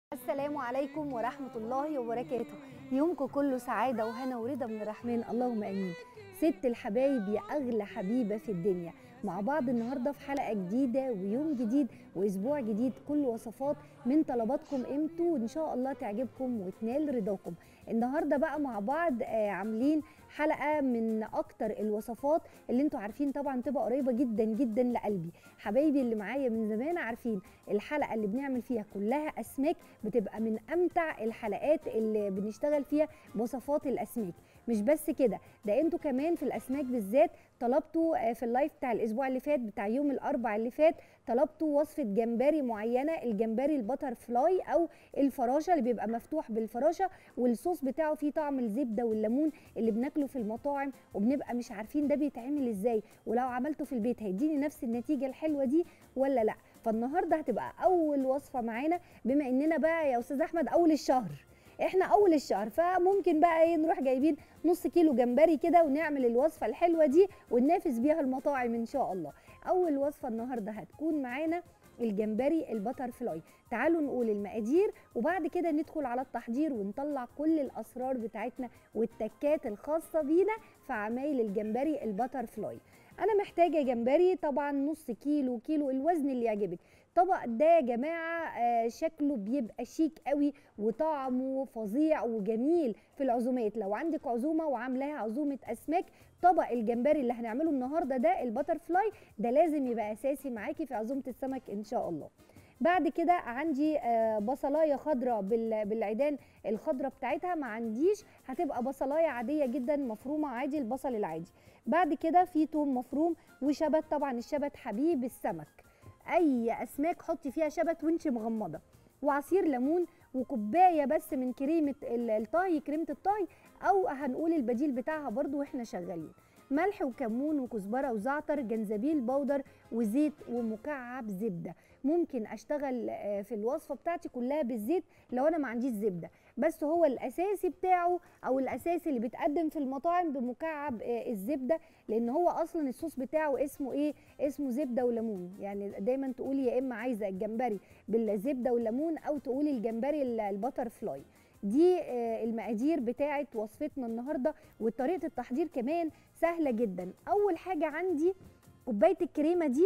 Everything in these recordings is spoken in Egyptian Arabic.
السلام عليكم ورحمة الله وبركاته يومكم كله سعادة وهنا ورضا من الرحمن اللهم امين ست الحبايب يا اغلى حبيبة في الدنيا مع بعض النهاردة في حلقة جديدة ويوم جديد واسبوع جديد كل وصفات من طلباتكم انتوا وان شاء الله تعجبكم وتنال رضاكم النهارده بقى مع بعض آه، عاملين حلقه من اكتر الوصفات اللي انتوا عارفين طبعا تبقى قريبه جدا جدا لقلبي حبايبي اللي معايا من زمان عارفين الحلقه اللي بنعمل فيها كلها اسماك بتبقى من امتع الحلقات اللي بنشتغل فيها بوصفات الاسماك مش بس كده ده انتوا كمان في الاسماك بالذات طلبتوا آه، في اللايف بتاع الاسبوع اللي فات بتاع يوم الاربع اللي فات طلبتوا وصفه جمبري معينه الجمبري البتر فلاي او الفراشه اللي بيبقى مفتوح بالفراشه والصوص بتاعه فيه طعم الزبده والليمون اللي بناكله في المطاعم وبنبقى مش عارفين ده بيتعمل ازاي ولو عملته في البيت هيديني نفس النتيجه الحلوه دي ولا لا فالنهارده هتبقى اول وصفه معانا بما اننا بقى يا استاذ احمد اول الشهر احنا اول الشهر فممكن بقى ايه نروح جايبين نص كيلو جمبري كده ونعمل الوصفه الحلوه دي وننافس بيها المطاعم ان شاء الله اول وصفه النهارده هتكون معانا الجمبري البتر فلاي تعالوا نقول المقادير وبعد كده ندخل على التحضير ونطلع كل الاسرار بتاعتنا والتكات الخاصه بينا في عمايل الجمبري البتر فلاي انا محتاجه جمبري طبعا نص كيلو كيلو الوزن اللي يعجبك طبق ده يا جماعه آه، شكله بيبقى شيك قوي وطعمه فظيع وجميل في العزومات لو عندك عزومه وعاملاها عزومه اسماك طبق الجمبري اللي هنعمله النهارده ده البتر فلاي ده لازم يبقى اساسي معاكي في عزومه السمك ان شاء الله بعد كده عندي آه، بصلايه خضراء بال- بالعيدان الخضراء بتاعتها ما عنديش هتبقى بصلايه عاديه جدا مفرومه عادي البصل العادي بعد كده في توم مفروم وشبت طبعا الشبت حبيب السمك اي اسماك حطي فيها شبت وانت مغمضه وعصير ليمون وكوبايه بس من كريمه ال- الطهي كريمه الطهي او هنقول البديل بتاعها برضو واحنا شغالين ملح وكمون وكزبره وزعتر جنزبيل بودر وزيت ومكعب زبده ممكن اشتغل آه، في الوصفه بتاعتي كلها بالزيت لو انا ما عنديش زبده بس هو الاساسي بتاعه او الاساسي اللي بيتقدم في المطاعم بمكعب آه، الزبده لان هو اصلا الصوص بتاعه اسمه ايه اسمه زبده وليمون يعني دايما تقولي يا اما عايزه الجمبري بالزبده والليمون او تقولي الجمبري ال- البتر فلاي دي آه، المقادير بتاعه وصفتنا النهارده وطريقه التحضير كمان سهله جدا اول حاجه عندي كوبايه الكريمه دي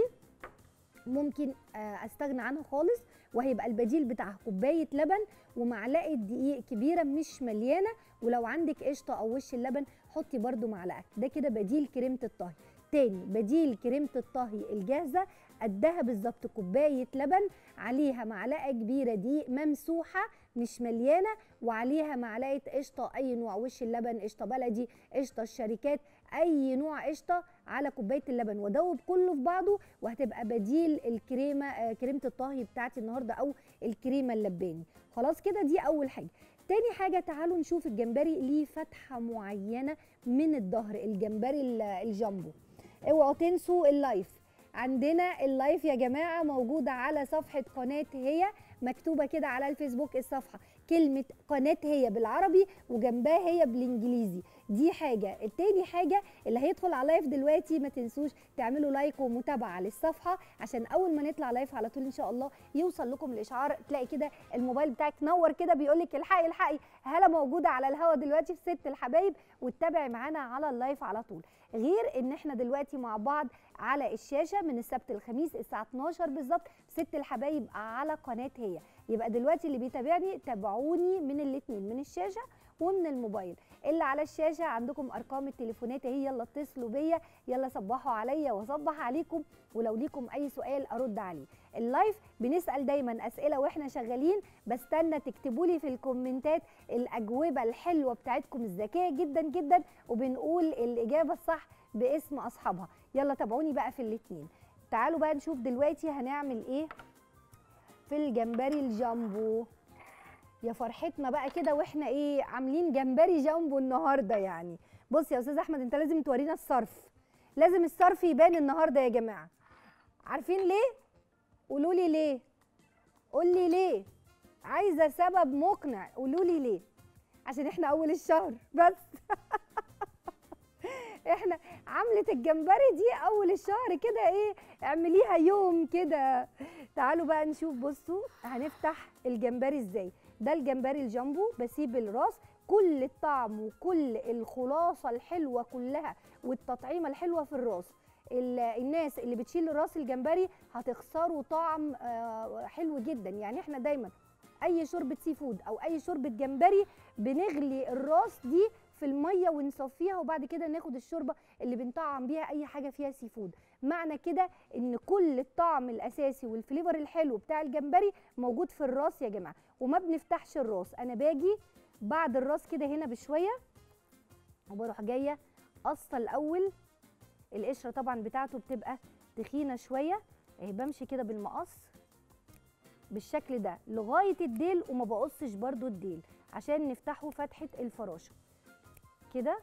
ممكن آه، استغنى عنها خالص وهيبقى البديل بتاعها كوبايه لبن ومعلقه دقيق كبيره مش مليانه ولو عندك قشطه او وش اللبن حطي برده معلقه ده كده بديل كريمه الطهي تاني بديل كريمه الطهي الجاهزه قدها بالظبط كوبايه لبن عليها معلقه كبيره دقيق ممسوحه مش مليانه وعليها معلقه قشطه اي نوع وش اللبن قشطه بلدي قشطه الشركات اي نوع قشطه على كوبايه اللبن وادوب كله في بعضه وهتبقى بديل الكريمه آه، كريمه الطهي بتاعتي النهارده او الكريمه اللباني خلاص كده دي اول حاجه تاني حاجه تعالوا نشوف الجمبري ليه فتحه معينه من الظهر الجمبري ال- الجامبو اوعوا تنسوا اللايف عندنا اللايف يا جماعه موجوده على صفحه قناه هي مكتوبه كده على الفيسبوك الصفحه كلمه قناه هي بالعربي وجنبها هي بالانجليزي دي حاجه التاني حاجه اللي هيدخل على لايف دلوقتي ما تنسوش تعملوا لايك ومتابعه للصفحه عشان اول ما نطلع لايف على طول ان شاء الله يوصل لكم الاشعار تلاقي كده الموبايل بتاعك نور كده بيقول لك الحقي الحقي هلا موجوده على الهوا دلوقتي في ست الحبايب وتتابعي معانا على اللايف على طول غير ان احنا دلوقتي مع بعض على الشاشه من السبت الخميس الساعه 12 بالظبط ست الحبايب على قناه هي يبقى دلوقتي اللي بيتابعني تابعوني من الاثنين من الشاشه ومن الموبايل اللي على الشاشه عندكم ارقام التليفونات اهي يلا اتصلوا بيا يلا صبحوا عليا واصبح عليكم ولو ليكم اي سؤال ارد عليه اللايف بنسال دايما اسئله واحنا شغالين بستنى تكتبوا لي في الكومنتات الاجوبه الحلوه بتاعتكم الذكيه جدا جدا وبنقول الاجابه الصح باسم اصحابها يلا تابعوني بقى في الاثنين تعالوا بقى نشوف دلوقتي هنعمل ايه في الجمبري الجامبو يا فرحتنا بقى كده واحنا ايه عاملين جمبري جامبو النهارده يعني بص يا استاذ احمد انت لازم تورينا الصرف لازم الصرف يبان النهارده يا جماعه عارفين ليه قولوا لي ليه قول لي ليه عايزه سبب مقنع قولوا لي ليه عشان احنا اول الشهر بس احنا عملة الجمبري دي اول الشهر كده ايه اعمليها يوم كده تعالوا بقى نشوف بصوا هنفتح الجمبري ازاي ده الجمبري الجامبو بسيب الراس كل الطعم وكل الخلاصة الحلوة كلها والتطعيمة الحلوة في الراس ال- الناس اللي بتشيل راس الجمبري هتخسروا طعم آه، حلو جدا يعني احنا دايما اي شوربه سي فود او اي شوربه جمبري بنغلي الراس دي في الميه ونصفيها وبعد كده ناخد الشوربه اللي بنطعم بيها اي حاجه فيها سي فود معنى كده ان كل الطعم الاساسي والفليفر الحلو بتاع الجمبري موجود في الراس يا جماعه وما بنفتحش الراس انا باجي بعد الراس كده هنا بشويه وبروح جايه قصه الاول القشره طبعا بتاعته بتبقى تخينه شويه اهي بمشي كده بالمقص بالشكل ده لغايه الديل وما بقصش برده الديل عشان نفتحه فتحه الفراشه كده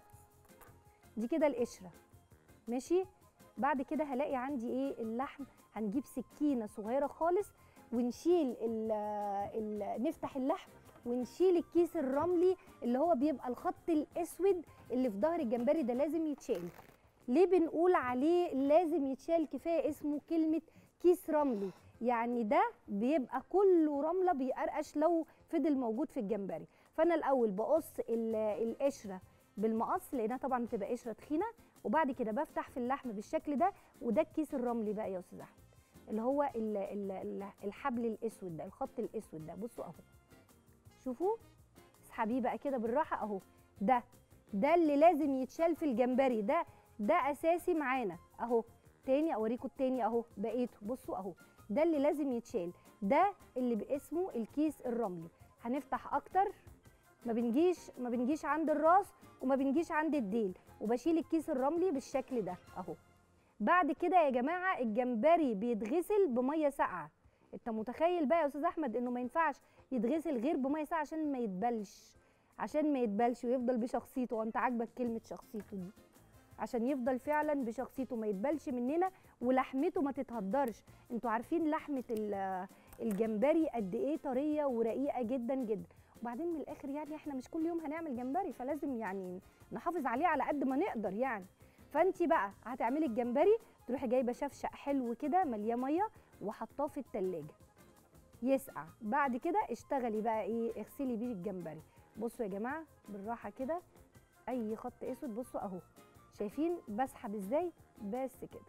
دي كده القشره ماشي بعد كده هلاقي عندي ايه اللحم هنجيب سكينه صغيره خالص ونشيل ال ال نفتح اللحم ونشيل الكيس الرملي اللي هو بيبقى الخط الاسود اللي في ظهر الجمبري ده لازم يتشال ليه بنقول عليه لازم يتشال كفايه اسمه كلمه كيس رملي يعني ده بيبقى كله رمله بيقرقش لو فضل موجود في الجمبري فانا الاول بقص ال- القشره بالمقص لانها طبعا بتبقى قشره تخينه وبعد كده بفتح في اللحم بالشكل ده وده الكيس الرملي بقى يا استاذ احمد اللي هو ال- ال- ال- الحبل الاسود ده الخط الاسود ده بصوا اهو شوفوا اسحبيه بقى كده بالراحه اهو ده ده اللي لازم يتشال في الجمبري ده ده اساسي معانا اهو تاني اوريكم التاني اهو بقيته بصوا اهو ده اللي لازم يتشال ده اللي باسمه الكيس الرملي هنفتح اكتر ما بنجيش ما بنجيش عند الراس وما بنجيش عند الديل وبشيل الكيس الرملي بالشكل ده اهو بعد كده يا جماعه الجمبري بيتغسل بميه ساقعه انت متخيل بقى يا استاذ احمد انه ما ينفعش يتغسل غير بميه ساقعه عشان ما يتبلش عشان ما يتبلش ويفضل بشخصيته وانت عاجبك كلمه شخصيته دي عشان يفضل فعلا بشخصيته ما يتبلش مننا ولحمته ما تتهدرش انتوا عارفين لحمه ال- الجمبري قد ايه طريه ورقيقه جدا جدا وبعدين من الاخر يعني احنا مش كل يوم هنعمل جمبري فلازم يعني نحافظ عليه على قد ما نقدر يعني فانت بقى هتعملي الجمبري تروحي جايبه شفشق حلو كده ملياه ميه وحطاه في التلاجة يسقع بعد كده اشتغلي بقى ايه اغسلي بيه الجمبري بصوا يا جماعه بالراحه كده اي خط اسود بصوا اهو شايفين بسحب ازاي بس كده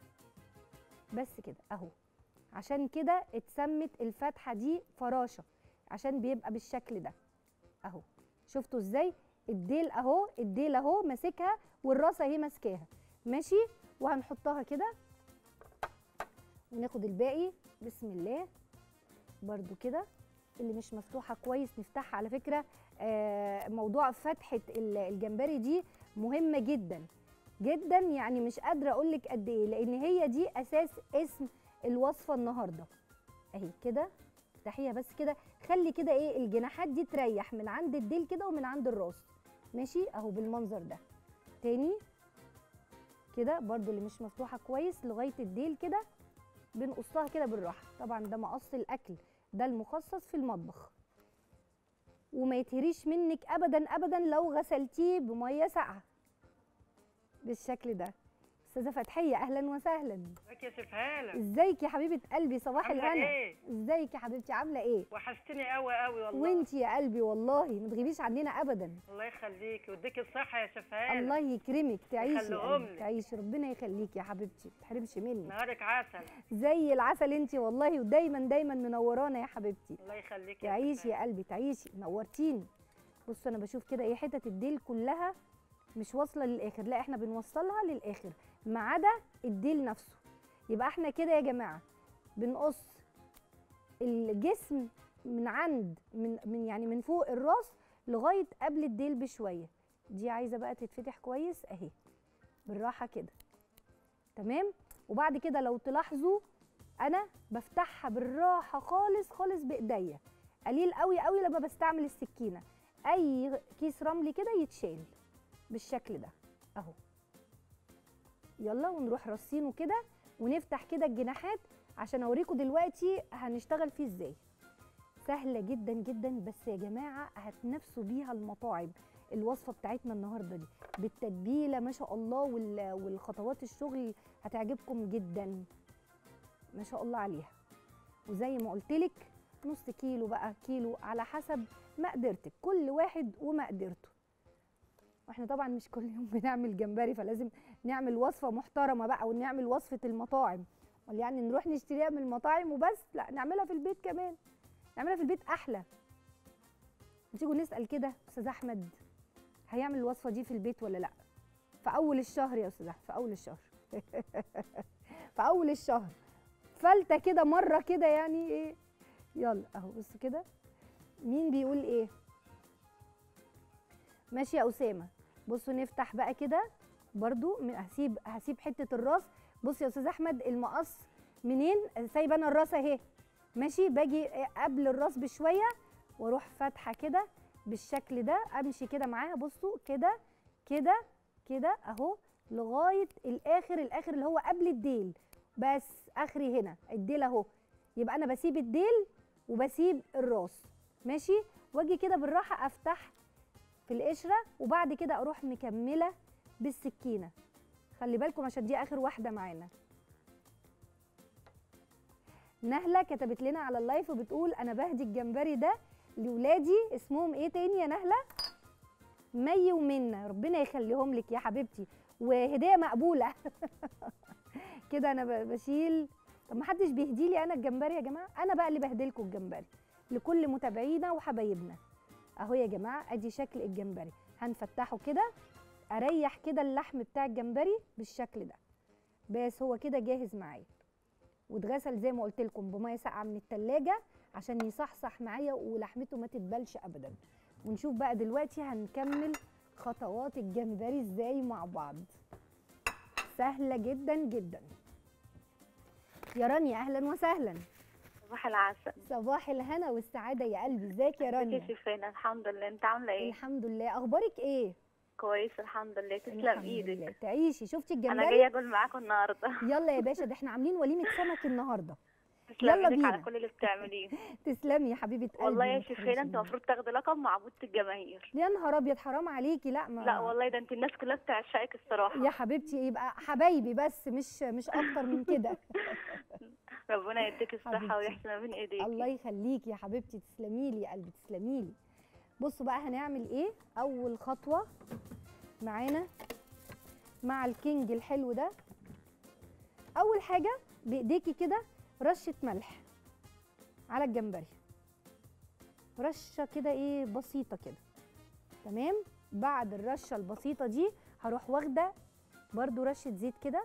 بس كده اهو عشان كده اتسمت الفتحه دي فراشه عشان بيبقى بالشكل ده اهو شفتوا ازاي الديل اهو الديل اهو ماسكها والراس اهي ماسكاها ماشي وهنحطها كده وناخد الباقي بسم الله برضو كده اللي مش مفتوحه كويس نفتحها على فكره آه، موضوع فتحه ال- الجمبري دي مهمه جدا جدا يعني مش قادره اقول لك قد ايه لان هي دي اساس اسم الوصفه النهارده اهي كده افتحيها بس كده خلي كده ايه الجناحات دي تريح من عند الديل كده ومن عند الراس ماشي اهو بالمنظر ده تاني كده برضو اللي مش مفتوحه كويس لغايه الديل كده بنقصها كده بالراحه طبعا ده مقص الاكل ده المخصص في المطبخ وما يتهريش منك ابدا ابدا لو غسلتيه بميه ساقعه بالشكل ده استاذه فتحيه اهلا وسهلا ازيك يا شيف هاله ازيك يا حبيبه قلبي صباح عاملة الهنا ايه؟ ازيك يا حبيبتي عامله ايه وحشتني قوي قوي والله وانت يا قلبي والله ما تغيبيش عننا ابدا الله يخليكي ويديك الصحه يا شيف هاله الله يكرمك تعيشي يا يخليهم قلبي، لك. تعيشي ربنا يخليكي يا حبيبتي ما تحرمش منك نهارك عسل زي العسل انت والله ودايما دايما منورانا يا حبيبتي الله يخليكي يا تعيشي شيف يا قلبي تعيشي نورتيني بصوا انا بشوف كده ايه حتت الديل كلها مش واصله للاخر لا احنا بنوصلها للاخر ما عدا الديل نفسه يبقى احنا كده يا جماعه بنقص الجسم من عند من, من يعني من فوق الراس لغايه قبل الديل بشويه دي عايزه بقى تتفتح كويس اهي بالراحه كده تمام وبعد كده لو تلاحظوا انا بفتحها بالراحه خالص خالص بايديا قليل قوي قوي لما بستعمل السكينه اي كيس رملي كده يتشال بالشكل ده اهو يلا ونروح رصينه كده ونفتح كده الجناحات عشان اوريكم دلوقتي هنشتغل فيه ازاي سهله جدا جدا بس يا جماعه هتنافسوا بيها المطاعم الوصفه بتاعتنا النهارده دي بالتتبيله ما شاء الله وال- والخطوات الشغل هتعجبكم جدا ما شاء الله عليها وزي ما قلت لك نص كيلو بقى كيلو على حسب مقدرتك كل واحد ومقدرته واحنا طبعا مش كل يوم بنعمل جمبري فلازم نعمل وصفه محترمه بقى ونعمل وصفه المطاعم ولا يعني نروح نشتريها من المطاعم وبس لا نعملها في البيت كمان نعملها في البيت احلى تيجوا نسال كده استاذ احمد هيعمل الوصفه دي في البيت ولا لا في اول الشهر يا استاذ احمد في اول الشهر في اول الشهر فلتة كده مره كده يعني ايه يلا اهو بصوا كده مين بيقول ايه ماشي يا اسامه بصوا نفتح بقى كده برضو م- هسيب هسيب حته الراس بص يا استاذ احمد المقص منين سايبه انا الراس اهي ماشي باجي قبل الراس بشويه واروح فاتحه كده بالشكل ده امشي كده معاها بصوا كده كده كده اهو لغايه الاخر الاخر اللي هو قبل الديل بس اخري هنا الديل اهو يبقى انا بسيب الديل وبسيب الراس ماشي واجي كده بالراحه افتح في القشره وبعد كده اروح مكمله بالسكينه خلي بالكم عشان دي اخر واحده معانا نهله كتبت لنا على اللايف وبتقول انا بهدي الجمبري ده لاولادي اسمهم ايه تاني يا نهله مي ومنى ربنا يخليهم لك يا حبيبتي وهديه مقبوله كده انا ب- بشيل طب ما حدش بيهدي لي انا الجمبري يا جماعه انا بقى اللي بهدلكم الجمبري لكل متابعينا وحبايبنا اهو يا جماعه ادي شكل الجمبري هنفتحه كده اريح كده اللحم بتاع الجمبري بالشكل ده بس هو كده جاهز معايا واتغسل زي ما قلت لكم بميه ساقعه من التلاجة عشان يصحصح معايا ولحمته ما تتبلش ابدا ونشوف بقى دلوقتي هنكمل خطوات الجمبري ازاي مع بعض سهله جدا جدا يا رانيا اهلا وسهلا صباح العسل صباح الهنا والسعاده يا قلبي ازيك يا رانيا كيفي فين الحمد لله انت عامله ايه الحمد لله اخبارك ايه كويس الحمد لله تسلم الحمد لله ايدك تعيشي شفتي انا الجمبري جايه اقول معاكم النهارده يلا يا باشا ده احنا عاملين وليمه سمك النهارده تسلم يلا ايدك على بينا. كل اللي بتعمليه تسلمي يا حبيبه قلبي والله ما يا تحرمش شيخين انت مني. المفروض تاخدي لقب معبودة الجماهير يا نهار ابيض حرام عليكي لا ما لا والله ده انت الناس كلها بتعشقك الصراحه يا حبيبتي يبقى حبايبي بس مش مش اكتر من كده ربنا يديك الصحه حبيبتي. ويحسن ما بين ايديك الله يخليكي يا حبيبتي تسلمي لي يا قلبي تسلمي لي بصوا بقى هنعمل ايه اول خطوه معانا مع الكينج الحلو ده اول حاجه بايديكي كده رشه ملح على الجمبري رشه كده ايه بسيطه كده تمام بعد الرشه البسيطه دي هروح واخده برضو رشه زيت كده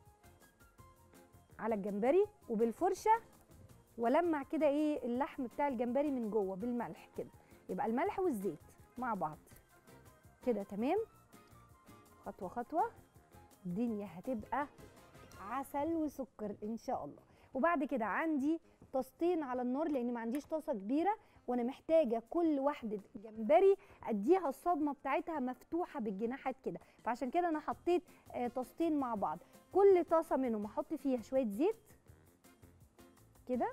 على الجمبري وبالفرشه ولمع كده ايه اللحم بتاع الجمبري من جوه بالملح كده يبقى الملح والزيت مع بعض كده تمام خطوه خطوه الدنيا هتبقى عسل وسكر ان شاء الله وبعد كده عندي طاستين على النار لان ما عنديش طاسه كبيره وانا محتاجه كل واحده جمبري اديها الصدمه بتاعتها مفتوحه بالجناحات كده فعشان كده انا حطيت آه، طاستين مع بعض كل طاسه منهم احط فيها شويه زيت كده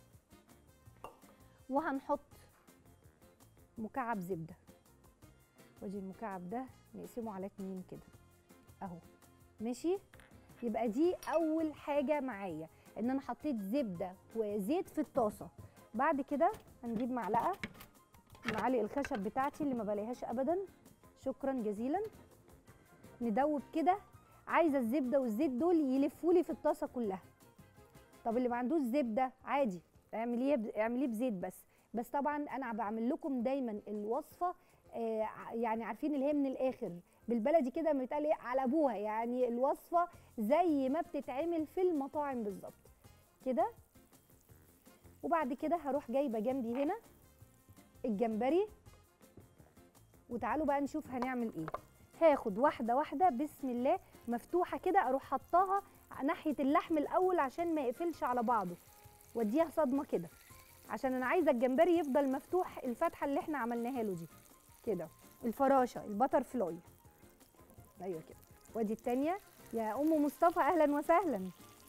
وهنحط مكعب زبده وادي المكعب ده نقسمه على اتنين كده اهو ماشي يبقى دي اول حاجه معايا ان انا حطيت زبده وزيت في الطاسه بعد كده هنجيب معلقه معالق الخشب بتاعتي اللي ما بلاقيهاش ابدا شكرا جزيلا ندوب كده عايزه الزبده والزيت دول يلفوا لي في الطاسه كلها طب اللي ما عندوش زبده عادي اعمليه ب- اعمليه بزيت بس بس طبعا انا بعمل لكم دايما الوصفه آه ع- يعني عارفين اللي هي من الاخر بالبلدي كده ما بيتقال ايه على ابوها يعني الوصفه زي ما بتتعمل في المطاعم بالظبط كده وبعد كده هروح جايبه جنبي هنا الجمبري وتعالوا بقى نشوف هنعمل ايه هاخد واحده واحده بسم الله مفتوحه كده اروح حطاها ناحيه اللحم الاول عشان ما يقفلش على بعضه واديها صدمه كده عشان انا عايزه الجمبري يفضل مفتوح الفتحه اللي احنا عملناها له دي كده الفراشه البتر فلاي ايوه كده وادي التانيه يا ام مصطفى اهلا وسهلا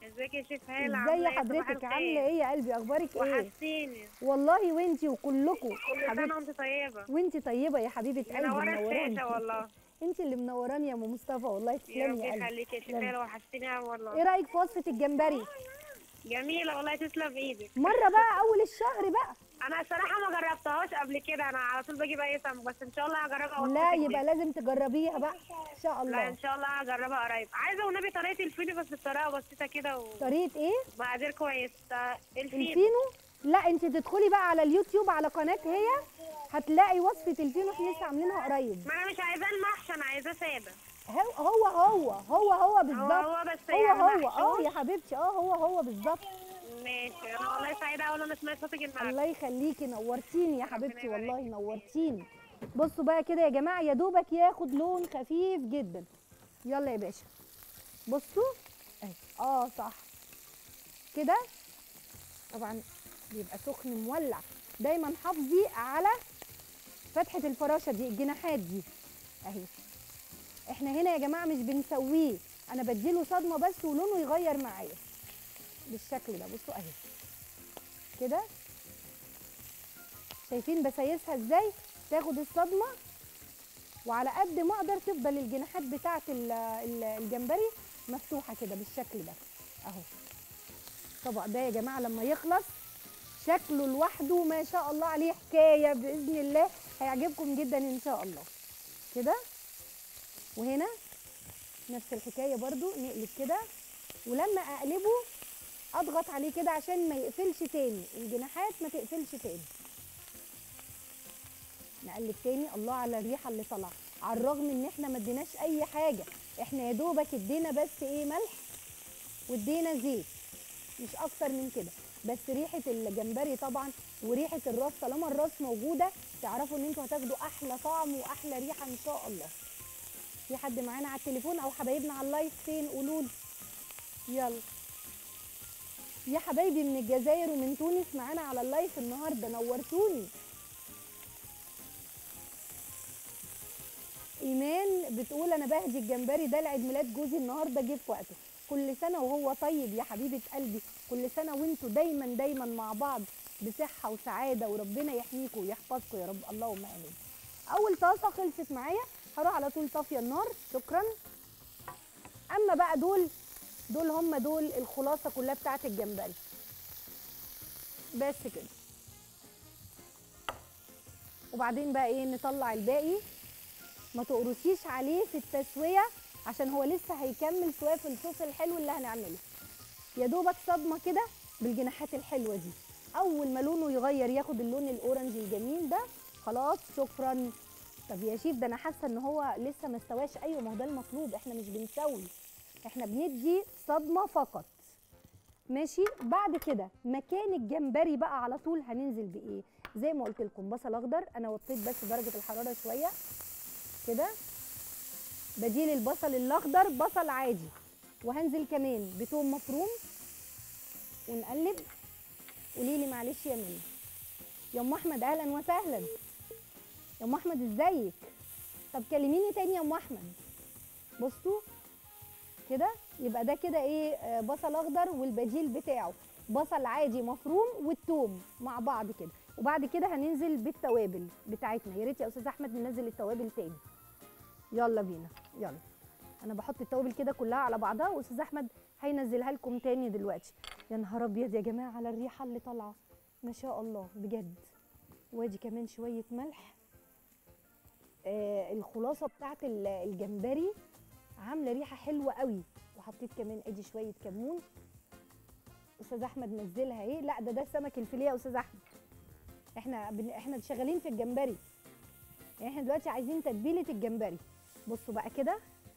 ازيك يا شيف هاله ازاي عامله ايه؟ صباح حضرتك الخير. عامله ايه يا قلبي اخبارك ايه وحشتيني والله وانتي وكلكم كل سنه حبيبتي وانت طيبه وانتي طيبه يا حبيبه قلبي منوره الشاشه منوراني والله انت اللي منوراني يا ام مصطفى والله يا تسلمي رب يا قلبي يخليك يا شيف تسلمي. هاله وحشتيني قوي ايه والله رايك في وصفه الجمبري جميله والله تسلم ايدك مره بقى اول الشهر بقى انا الصراحه ما جربتهاش قبل كده انا على طول بجيب اي سمك بس ان شاء الله هجربها لا وأوصفك يبقى بيها. لازم تجربيها بقى ان شاء لا الله ان شاء الله هجربها قريب عايزه والنبي طريقه الفينو بس بطريقه بسيطه كده طريقه ايه ومقادير كويس الفينو الفينو لا انت تدخلي بقى على اليوتيوب على قناه هي هتلاقي وصفه الفينو احنا لسه عاملينها قريب ما انا مش عايزاه المحشي انا عايزاه ساده هو هو هو هو هو هو بالظبط هو بس هو يعني هو محشوش. اه يا حبيبتي اه هو هو بالظبط ماشي انا والله سعيده اول انا سمعت صوتك النهارده الله يخليكي نورتيني يا حبيبتي يبارك والله نورتيني بصوا بقى كده يا جماعه يا دوبك ياخد لون خفيف جدا يلا يا باشا بصوا اهي اه صح كده طبعا بيبقى سخن مولع دايما حافظي على فتحه الفراشه دي الجناحات دي اهي احنا هنا يا جماعه مش بنسويه انا بديله صدمه بس ولونه يغير معايا بالشكل ده بصوا اهي كده شايفين بسايسها ازاي تاخد الصدمه وعلى قد ما اقدر تفضل الجناحات بتاعه ال- ال- الجمبري مفتوحه كده بالشكل ده اهو الطبق ده يا جماعه لما يخلص شكله لوحده ما شاء الله عليه حكايه باذن الله هيعجبكم جدا ان شاء الله كده وهنا نفس الحكايه برضو نقلب كده ولما اقلبه اضغط عليه كده عشان ما يقفلش تاني الجناحات ما تقفلش تاني نقلب تاني الله على الريحه اللي طالعه على الرغم ان احنا ما اديناش اي حاجه احنا يا دوبك ادينا بس ايه ملح وادينا زيت مش اكتر من كده بس ريحه الجمبري طبعا وريحه الراس طالما الراس موجوده تعرفوا ان انتوا هتاخدوا احلى طعم واحلى ريحه ان شاء الله في حد معانا على التليفون او حبايبنا على اللايف فين قولوا يلا يا حبايبي من الجزائر ومن تونس معانا على اللايف النهارده نورتوني ايمان بتقول انا بهدي الجمبري ده لعيد ميلاد جوزي النهارده جه في وقته كل سنه وهو طيب يا حبيبه قلبي كل سنه وانتوا دايما دايما مع بعض بصحه وسعاده وربنا يحميكم ويحفظكم يا رب اللهم امين اول طاسه خلصت معايا هروح على طول طافيه النار شكرا اما بقى دول دول هم دول الخلاصه كلها بتاعت الجمبري بس كده وبعدين بقى ايه نطلع الباقي ما تقرصيش عليه في التسويه عشان هو لسه هيكمل سواء في الصوص الحلو اللي هنعمله يا دوبك صدمه كده بالجناحات الحلوه دي اول ما لونه يغير ياخد اللون الاورنج الجميل ده خلاص شكرا طب يا شيف ده انا حاسه ان هو لسه ما استواش ايوه ما هو ده المطلوب احنا مش بنسوي احنا بندي صدمه فقط ماشي بعد كده مكان الجمبري بقى على طول هننزل بايه زي ما قلت لكم بصل اخضر انا وطيت بس درجه الحراره شويه كده بديل البصل الاخضر بصل عادي وهنزل كمان بتوم مفروم ونقلب قولي لي معلش يا منى يا ام احمد اهلا وسهلا يا ام احمد ازيك طب كلميني تاني يا ام احمد بصوا كده يبقى ده كده ايه آه، بصل اخضر والبديل بتاعه بصل عادي مفروم والثوم مع بعض كده وبعد كده هننزل بالتوابل بتاعتنا يا ريت يا استاذ احمد ننزل التوابل تاني يلا بينا يلا انا بحط التوابل كده كلها على بعضها واستاذ احمد هينزلها لكم تاني دلوقتي يا نهار ابيض يا جماعه على الريحه اللي طالعه ما شاء الله بجد وادي كمان شويه ملح آه الخلاصه بتاعت ال- الجمبري عامله ريحه حلوه قوي وحطيت كمان ادي شويه كمون استاذ احمد نزلها ايه لا ده ده سمك الفيليه يا استاذ احمد احنا بن... احنا شغالين في الجمبري يعني احنا دلوقتي عايزين تتبيله الجمبري بصوا بقى كده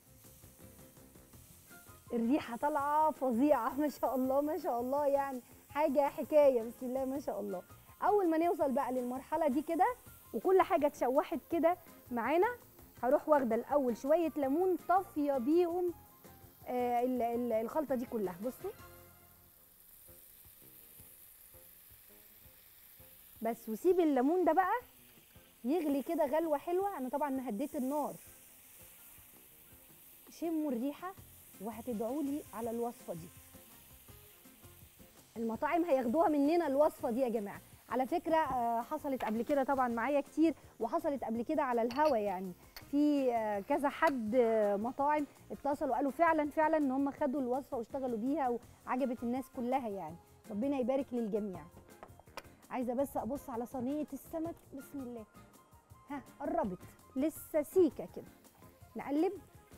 الريحه طالعه فظيعه ما شاء الله ما شاء الله يعني حاجه حكايه بسم الله ما شاء الله اول ما نوصل بقى للمرحله دي كده وكل حاجه اتشوحت كده معانا هروح واخده الاول شويه ليمون طافيه بيهم آه ال- ال- الخلطه دي كلها بصوا بس وسيب الليمون ده بقى يغلي كده غلوه حلوه انا طبعا هديت النار شموا الريحه وهتدعوا لي على الوصفه دي المطاعم هياخدوها مننا الوصفه دي يا جماعه على فكره آه، حصلت قبل كده طبعا معايا كتير وحصلت قبل كده على الهوا يعني في آه، كذا حد آه، مطاعم اتصلوا وقالوا فعلا فعلا ان هم خدوا الوصفه واشتغلوا بيها وعجبت الناس كلها يعني ربنا يبارك للجميع عايزه بس ابص على صينيه السمك بسم الله ها قربت لسه سيكه كده نقلب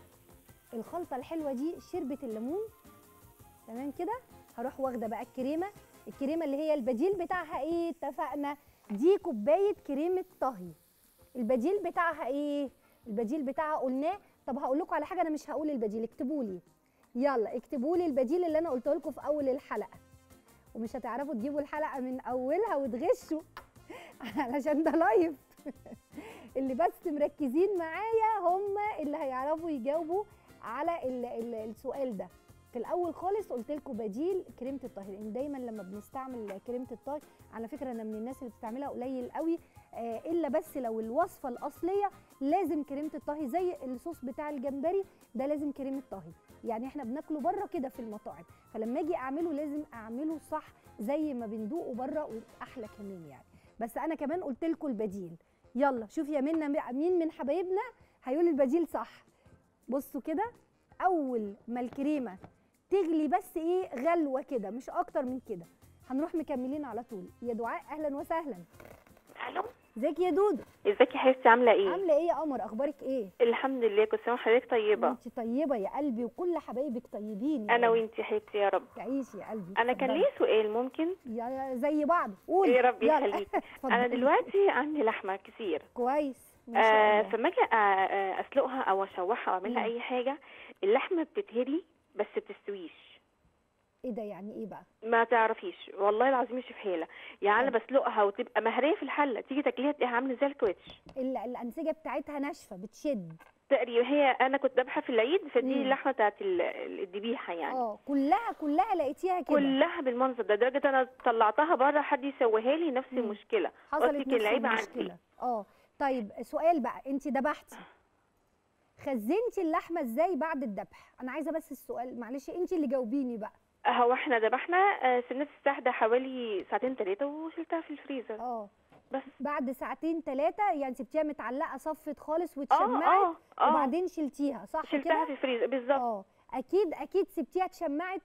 الخلطه الحلوه دي شربت الليمون تمام كده هروح واخده بقى الكريمه الكريمه اللي هي البديل بتاعها ايه اتفقنا دي كوبايه كريمه طهي البديل بتاعها ايه البديل بتاعها قلناه طب هقول لكم على حاجه انا مش هقول البديل اكتبوا لي يلا اكتبوا لي البديل اللي انا قلته لكم في اول الحلقه ومش هتعرفوا تجيبوا الحلقه من اولها وتغشوا علشان ده لايف اللي بس مركزين معايا هم اللي هيعرفوا يجاوبوا على ال ال السؤال ده في الاول خالص قلت لكم بديل كريمه الطهي لان دايما لما بنستعمل كريمه الطهي على فكره انا من الناس اللي بتستعملها قليل قوي آه الا بس لو الوصفه الاصليه لازم كريمه الطهي زي الصوص بتاع الجمبري ده لازم كريمه طهي يعني احنا بناكله بره كده في المطاعم فلما اجي اعمله لازم اعمله صح زي ما بندوقه بره واحلى كمان يعني بس انا كمان قلت لكم البديل يلا شوف يا منا مين من حبايبنا هيقول البديل صح بصوا كده اول ما الكريمه تغلي بس ايه غلوه كده مش اكتر من كده هنروح مكملين على طول يا دعاء اهلا وسهلا الو ازيك يا دودو ازيك يا حبيبتي عامله ايه عامله ايه يا قمر اخبارك ايه الحمد لله كل سنه وحضرتك طيبه انت طيبه يا قلبي وكل حبايبك طيبين يا انا رب. وانتي يا حبيبتي يا رب تعيشي يا قلبي انا كان اتفضلي. لي سؤال ممكن يا زي بعض قولي يا رب يلا. يخليكي اتفضلي. انا دلوقتي عندي لحمه كتير كويس ما شاء آه الله فما اجي آه، آه، اسلقها او اشوحها او اعملها مم. اي حاجه اللحمه بتتهري بس بتستويش ايه ده يعني ايه بقى ما تعرفيش والله العظيم مش حيله يعني انا بسلقها وتبقى مهريه في الحله تيجي تاكليها تلاقيها عامله زي الكوتش ال- الانسجه بتاعتها ناشفه بتشد تقريبا هي انا كنت ذابحه في العيد فدي مم. اللحمه بتاعت ال- ال- الذبيحه يعني اه كلها كلها لقيتيها كده كلها بالمنظر ده لدرجه انا طلعتها بره حد يسويها لي نفس مم. المشكله حصلت قلت نفس العيب عندي. المشكله اه طيب سؤال بقى انت ذبحتي خزنتي اللحمه ازاي بعد الذبح انا عايزه بس السؤال معلش انت اللي جاوبيني بقى هو احنا ذبحنا آه، سنة السحدة حوالي ساعتين ثلاثة وشلتها في الفريزر اه بس بعد ساعتين ثلاثه يعني سبتيها متعلقه صفت خالص اه واتشمعت اه اه وبعدين شلتيها صح شلتها كده في الفريزر بالظبط اه اكيد اكيد سبتيها اتشمعت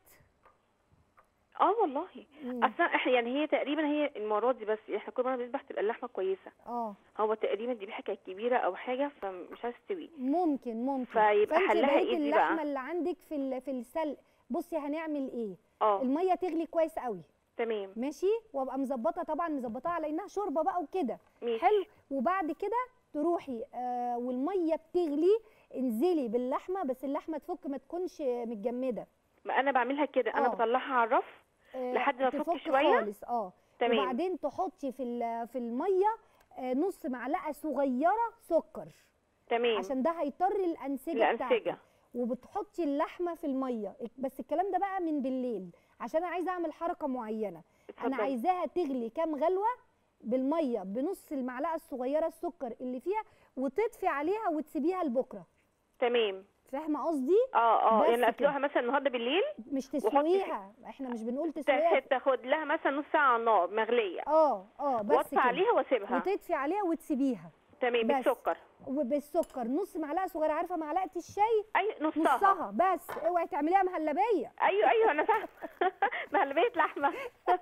اه والله مم. اصلا احنا يعني هي تقريبا هي المرة دي بس احنا كل مرة بنذبح تبقى اللحمة كويسة اه هو تقريبا الذبيحة كانت كبيرة او حاجة فمش عايزة تستوي ممكن ممكن فيبقى فانت حلها بقيت ايه دي بقى؟ اللحمه اللي عندك في ال- في السلق بصي هنعمل ايه اه الميه تغلي كويس قوي تمام ماشي وابقى مظبطه طبعا مظبطاها على انها شوربه بقى وكده ماشي حلو وبعد كده تروحي آه والميه بتغلي انزلي باللحمه بس اللحمه تفك ما تكونش متجمده ما انا بعملها كده انا آه. بطلعها على الرف آه لحد ما تفك تفك شوية؟ خالص اه تمام وبعدين تحطي في ال- في الميه آه نص معلقه صغيره سكر تمم عشان ده هيطر الانسجه بتاعتك الانسجة وبتحطي اللحمه في الميه بس الكلام ده بقى من بالليل عشان انا عايزه اعمل حركه معينه انا اتفضلي. عايزاها تغلي كام غلوه بالميه بنص المعلقه الصغيره السكر اللي فيها وتطفي عليها وتسيبيها لبكره تمام فاهمه قصدي اه اه بس يعني كده. اسلقها مثلا النهارده بالليل مش تسلقيها احنا مش بنقول تسلقيها تاخد تاخد لها مثلا نص ساعه على النار مغليه اه اه بس واطفي كده عليها واسيبها وتطفي عليها وتسيبيها تمام بس. بالسكر وبالسكر نص معلقه صغيره عارفه معلقه الشاي اي نصها نصها بس اوعي تعمليها مهلبيه ايوه ايوه انا فاهمه مهلبيه لحمه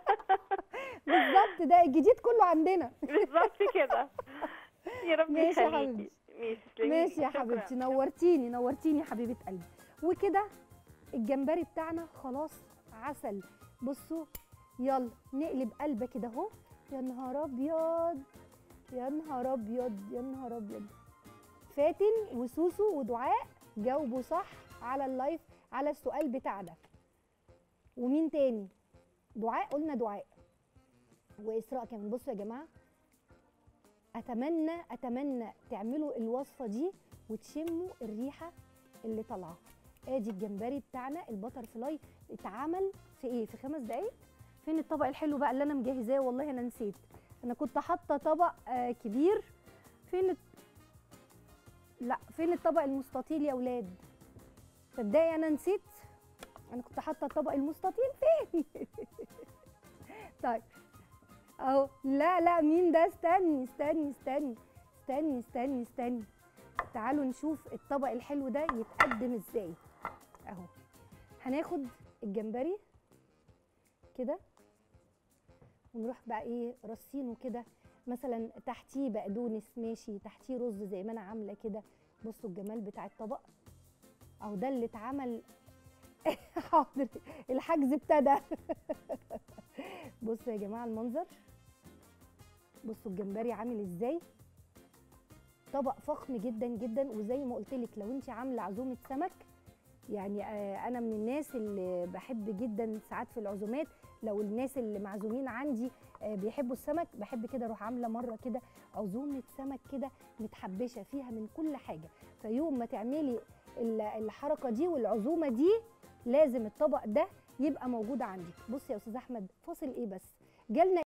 بالظبط ده الجديد كله عندنا بالظبط كده يا رب ماشي يا يخليكي حبيبتي. ماشي تسلمي. ماشي يا شكراً. حبيبتي نورتيني نورتيني يا حبيبه قلبي وكده الجمبري بتاعنا خلاص عسل بصوا يلا نقلب قلبه كده اهو يا نهار ابيض يا نهار ابيض يا نهار ابيض فاتن وسوسو ودعاء جاوبوا صح على اللايف على السؤال بتاعنا ومين تاني دعاء قلنا دعاء واسراء كمان بصوا يا جماعه اتمنى اتمنى تعملوا الوصفه دي وتشموا الريحه اللي طالعه ادي الجمبري بتاعنا البتر فلاي اتعمل في ايه في خمس دقايق فين الطبق الحلو بقى اللي انا مجهزاه والله انا نسيت انا كنت حاطه طبق آه كبير فين الت- لا فين الطبق المستطيل يا ولاد تصدقي انا نسيت انا كنت حاطه الطبق المستطيل فين طيب اهو لا لا مين ده استني استني استني استني استني استني تعالوا نشوف الطبق الحلو ده يتقدم ازاي اهو هناخد الجمبري كده ونروح بقى ايه رصينه كده مثلا تحتيه بقدونس ماشي تحتيه رز زي ما انا عامله كده بصوا الجمال بتاع الطبق اهو ده اللي اتعمل حاضر الحجز ابتدى بصوا يا جماعه المنظر بصوا الجمبري عامل ازاي طبق فخم جدا جدا وزي ما قلت لك لو انت عامله عزومه سمك يعني آه، انا من الناس اللي بحب جدا ساعات في العزومات لو الناس اللي معزومين عندي آه، بيحبوا السمك بحب كده اروح عامله مره كده عزومه سمك كده متحبشه فيها من كل حاجه فيوم ما تعملي ال- الحركه دي والعزومه دي لازم الطبق ده يبقى موجود عندك بصي يا استاذ احمد فاصل ايه بس جالنا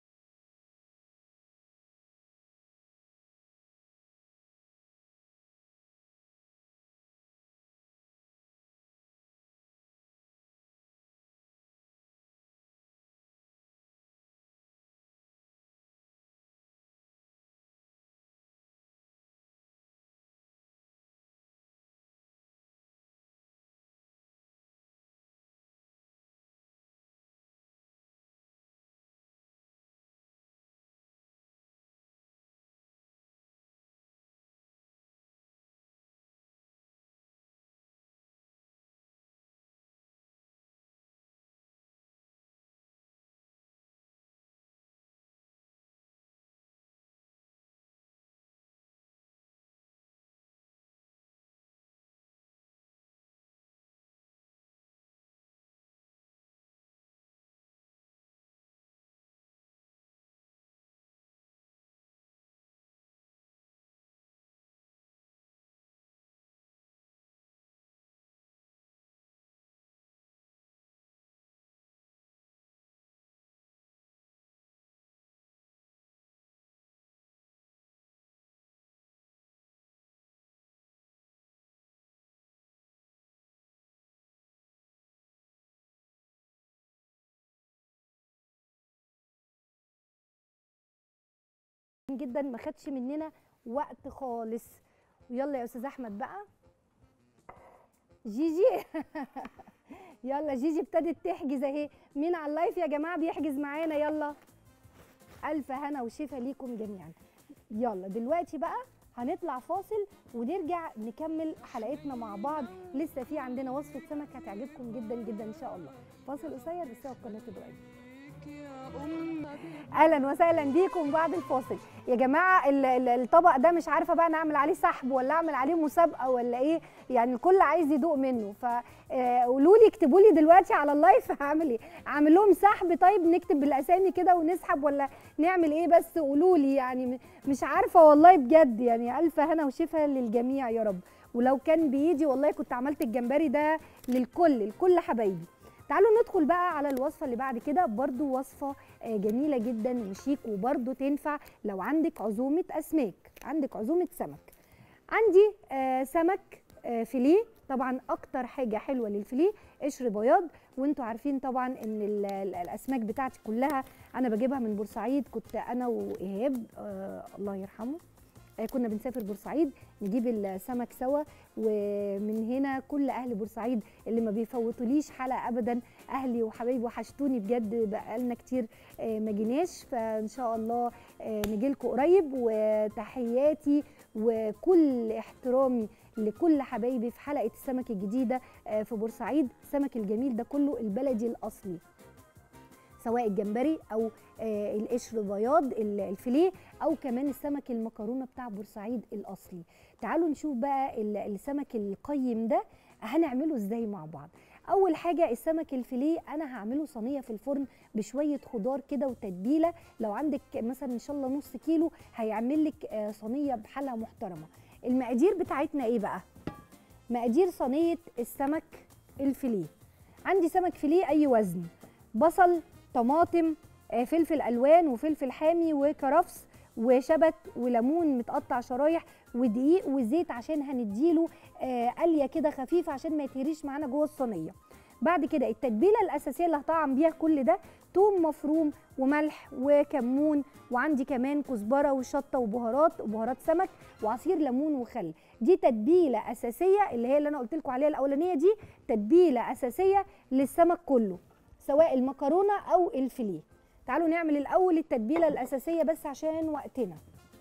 جدا ما خدش مننا وقت خالص ويلا يا استاذ احمد بقى جيجي يلا جيجي ابتدت تحجز اهي مين على اللايف يا جماعه بيحجز معانا يلا الف هنا وشفا ليكم جميعا يلا دلوقتي بقى هنطلع فاصل ونرجع نكمل حلقتنا مع بعض لسه في عندنا وصفه سمك هتعجبكم جدا جدا ان شاء الله فاصل قصير بس هو قناه ابراهيم اهلا وسهلا بيكم بعد الفاصل يا جماعه ال- ال- الطبق ده مش عارفه بقى نعمل عليه سحب ولا اعمل عليه مسابقه ولا ايه يعني الكل عايز يدوق منه فقولوا لي اكتبوا لي دلوقتي على اللايف هعمل ايه اعمل لهم سحب طيب نكتب بالاسامي كده ونسحب ولا نعمل ايه بس قولوا لي يعني م- مش عارفه والله بجد يعني الف هنا وشفا للجميع يا رب ولو كان بايدي والله كنت عملت الجمبري ده للكل لكل حبايبي تعالوا ندخل بقى على الوصفه اللي بعد كده برضو وصفه آه، جميله جدا وشيك وبرضو تنفع لو عندك عزومه اسماك عندك عزومه سمك عندي آه، سمك آه، فيليه طبعا اكتر حاجه حلوه للفيليه قشر بياض وانتوا عارفين طبعا ان ال- ال- الاسماك بتاعتي كلها انا بجيبها من بورسعيد كنت انا وايهاب آه الله يرحمه آه، كنا بنسافر بورسعيد نجيب السمك سوا ومن هنا كل اهل بورسعيد اللي ما بيفوتوليش حلقه ابدا اهلي وحبايبي وحشتوني بجد بقالنا كتير آه، ما جيناش فان شاء الله نجي لكم قريب وتحياتي وكل احترامي لكل حبايبي في حلقه السمك الجديده آه، في بورسعيد السمك الجميل ده كله البلدي الاصلي سواء الجمبري او آه، القشر بياض ال- الفيليه او كمان السمك المكرونه بتاع بورسعيد الاصلي تعالوا نشوف بقى ال- السمك القيم ده هنعمله ازاي مع بعض اول حاجه السمك الفيليه انا هعمله صينيه في الفرن بشويه خضار كده وتتبيله لو عندك مثلا ان شاء الله نص كيلو هيعمل لك آه، صينيه بحالها محترمه المقادير بتاعتنا ايه بقى مقادير صينيه السمك الفيليه عندي سمك فيليه اي وزن بصل طماطم آه، فلفل الوان وفلفل حامي وكرفس وشبت وليمون متقطع شرايح ودقيق وزيت عشان هنديله آه، قليه كده خفيفه عشان ما يتهريش معانا جوه الصينيه بعد كده التتبيله الاساسيه اللي هطعم بيها كل ده توم مفروم وملح وكمون وعندي كمان كزبره وشطه وبهارات وبهارات سمك وعصير ليمون وخل دي تتبيله اساسيه اللي هي اللي انا قلت لكم عليها الاولانيه دي تتبيله اساسيه للسمك كله سواء المكرونه او الفيليه تعالوا نعمل الاول التتبيله الاساسيه بس عشان وقتنا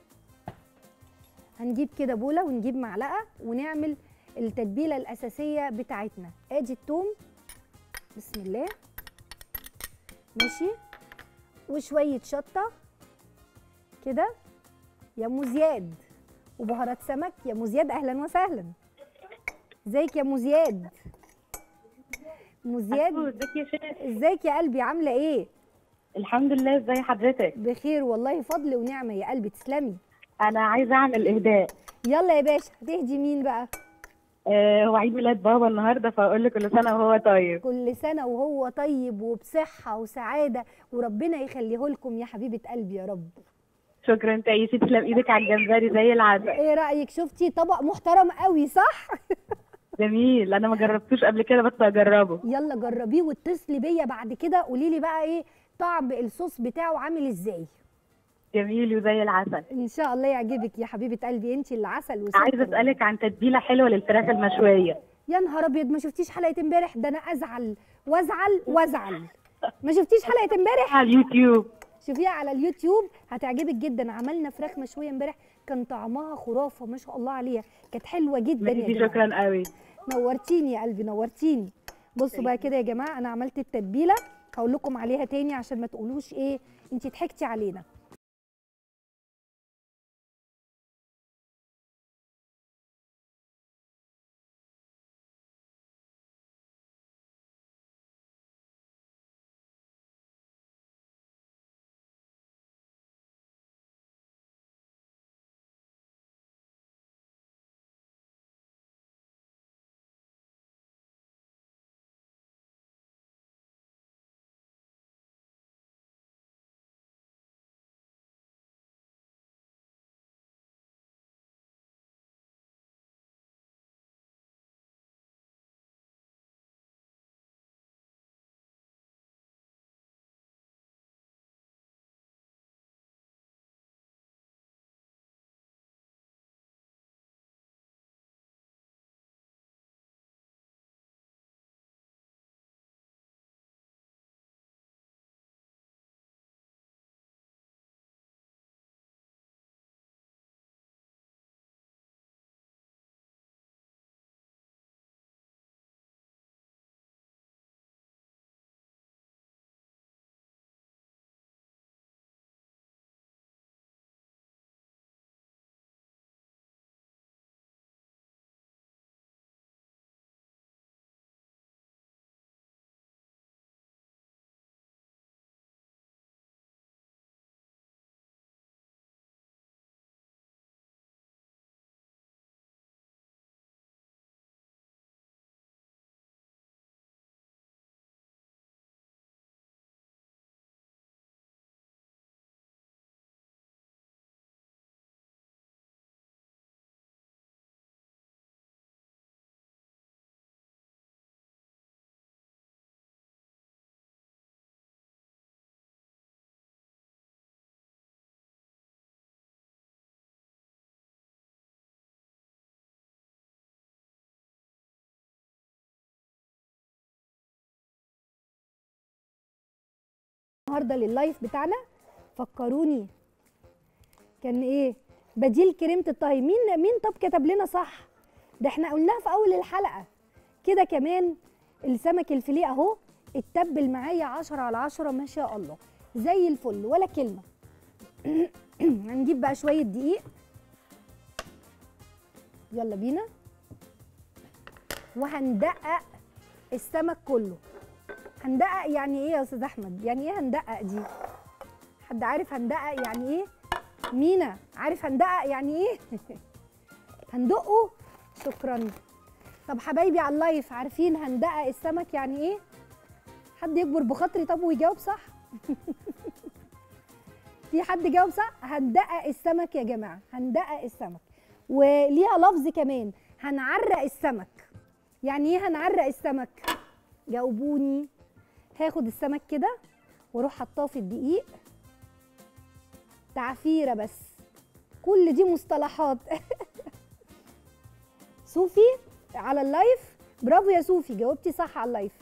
هنجيب كده بوله ونجيب معلقه ونعمل التتبيله الاساسيه بتاعتنا ادي التوم بسم الله ماشي وشويه شطه كده يا ام زياد وبهارات سمك يا ام زياد اهلا وسهلا ازيك يا ام زياد ام زياد ازيك يا شيخ ازيك يا قلبي عامله ايه الحمد لله ازي حضرتك بخير والله فضل ونعمه يا قلبي تسلمي انا عايزه اعمل اهداء يلا يا باشا هتهدي مين بقى آه هو عيد ميلاد بابا النهارده فاقول له كل سنه وهو طيب كل سنه وهو طيب وبصحه وسعاده وربنا يخليه لكم يا حبيبه قلبي يا رب شكرا تعيشي تسلم ايدك على الجمبري زي العسل ايه رايك شفتي طبق محترم قوي صح جميل انا ما جربتوش قبل كده بس هجربه يلا جربيه واتصلي بيا بعد كده قولي لي بقى ايه طعم الصوص بتاعه عامل ازاي جميل وزي العسل ان شاء الله يعجبك يا حبيبه قلبي انت اللي عسل وسكر عايزه اسالك عن تتبيله حلوه للفراخ المشويه يا نهار ابيض ما شفتيش حلقه امبارح ده انا ازعل وازعل وازعل ما شفتيش حلقه امبارح على اليوتيوب شوفيها على اليوتيوب هتعجبك جدا عملنا فراخ مشويه امبارح كان طعمها خرافه ما شاء الله عليها كانت حلوه جدا يا ميرسي جماعه شكرا قوي نورتيني يا قلبي نورتيني بصوا بقى كده يا جماعه انا عملت التتبيله هقول لكم عليها تاني عشان ما تقولوش ايه انت ضحكتي علينا النهارده لللايف بتاعنا فكروني كان ايه بديل كريمه الطهي مين مين طب كتب لنا صح ده احنا قلناها في اول الحلقه كده كمان السمك الفيليه اهو اتبل معايا 10 على 10 ما شاء الله زي الفل ولا كلمه هنجيب بقى شويه دقيق يلا بينا وهندقق السمك كله هندقق يعني ايه يا استاذ احمد يعني ايه هندقق دي حد عارف هندقق يعني ايه مينا عارف هندقق يعني ايه هندقه شكرا طب حبايبي على اللايف عارفين هندقق السمك يعني ايه حد يكبر بخاطري طب ويجاوب صح في حد جاوب صح هندقق السمك يا جماعه هندقق السمك وليها لفظ كمان هنعرق السمك يعني ايه هنعرق السمك جاوبوني هاخد السمك كده واروح حطاه في الدقيق تعفيره بس كل دي مصطلحات صوفي على اللايف برافو يا صوفي جاوبتي صح على اللايف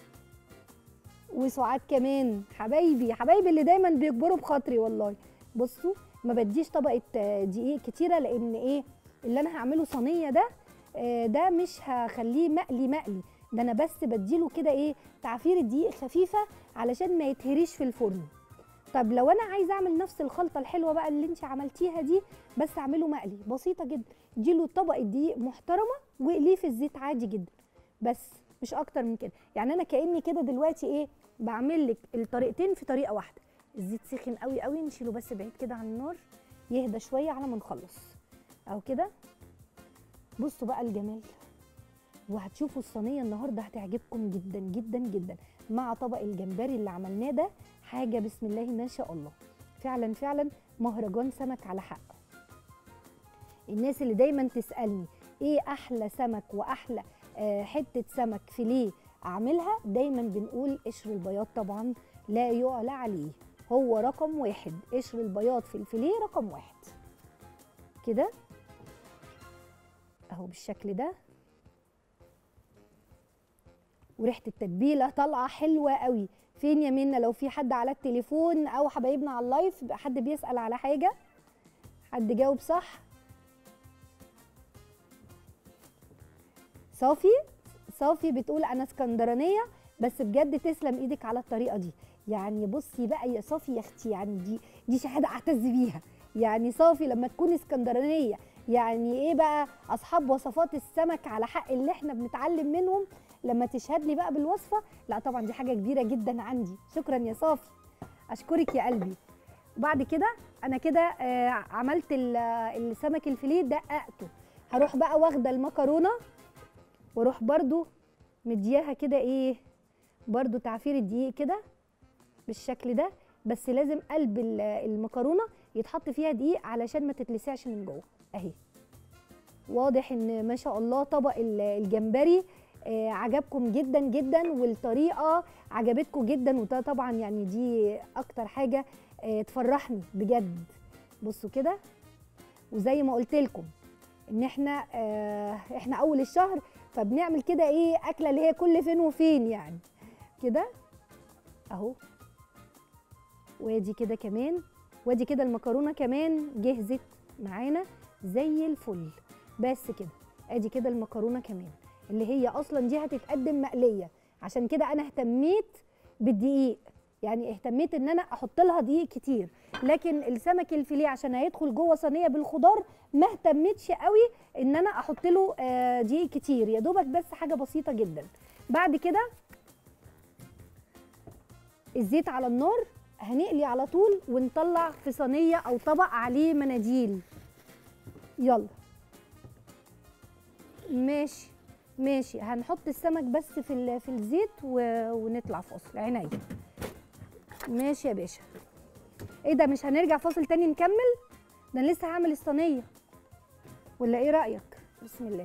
وسعاد كمان حبايبي حبايبي اللي دايما بيكبروا بخاطري والله بصوا ما بديش طبقه آه، دقيق كتيره لان ايه اللي انا هعمله صينيه ده آه، ده مش هخليه مقلي مقلي ده انا بس بديله كده ايه تعفير الدقيق خفيفه علشان ما يتهريش في الفرن طب لو انا عايزه اعمل نفس الخلطه الحلوه بقى اللي انت عملتيها دي بس اعمله مقلي بسيطه جدا اديله طبقه دقيق محترمه واقليه في الزيت عادي جدا بس مش اكتر من كده يعني انا كاني كده دلوقتي ايه بعمل لك الطريقتين في طريقه واحده الزيت سخن قوي قوي نشيله بس بعيد كده عن النار يهدى شويه على ما نخلص او كده بصوا بقى الجمال وهتشوفوا الصينيه النهارده هتعجبكم جدا جدا جدا مع طبق الجمبري اللي عملناه ده حاجه بسم الله ما شاء الله فعلا فعلا مهرجان سمك على حق الناس اللي دايما تسالني ايه احلى سمك واحلى آه، حته سمك فيليه اعملها دايما بنقول قشر البياض طبعا لا يعلى عليه هو رقم واحد قشر البياض في الفيليه رقم واحد كده اهو بالشكل ده وريحه التتبيله طالعه حلوه قوي فين يا منى لو في حد على التليفون او حبايبنا على اللايف يبقى حد بيسال على حاجه حد جاوب صح صافي صافي بتقول انا اسكندرانيه بس بجد تسلم ايدك على الطريقه دي يعني بصي بقى يا صافي يا اختي يعني دي دي شهاده اعتز بيها يعني صافي لما تكون اسكندرانيه يعني ايه بقى اصحاب وصفات السمك على حق اللي احنا بنتعلم منهم لما تشهد لي بقى بالوصفه لا طبعا دي حاجه كبيره جدا عندي شكرا يا صافي اشكرك يا قلبي وبعد كده انا كده آه عملت ال- السمك الفيليه دققته هروح بقى واخده المكرونه واروح برضو مدياها كده ايه برضو تعفير الدقيق كده بالشكل ده بس لازم قلب ال- المكرونه يتحط فيها دقيق علشان ما تتلسعش من جوه اهي واضح ان ما شاء الله طبق ال- الجمبري آه، عجبكم جدا جدا والطريقه عجبتكم جدا وده طبعا يعني دي اكتر حاجه آه، تفرحني بجد بصوا كده وزي ما قلت لكم ان احنا آه، احنا اول الشهر فبنعمل كده ايه اكله اللي هي كل فين وفين يعني كده اهو وادي كده كمان وادي كده المكرونه كمان جهزت معانا زي الفل بس كده ادي كده المكرونه كمان اللي هي اصلا دي هتتقدم مقليه عشان كده انا اهتميت بالدقيق يعني اهتميت ان انا احط لها دقيق كتير لكن السمك الفيليه عشان هيدخل جوه صينيه بالخضار ما اهتمتش قوي ان انا احط له آه، دقيق كتير يا دوبك بس حاجه بسيطه جدا بعد كده الزيت على النار هنقلي على طول ونطلع في صينيه او طبق عليه مناديل يلا ماشي ماشي هنحط السمك بس في ال- في الزيت و... ونطلع فاصل عينيا ماشي يا باشا ايه ده مش هنرجع فاصل تاني نكمل ده انا لسه هعمل الصينيه ولا ايه رايك بسم الله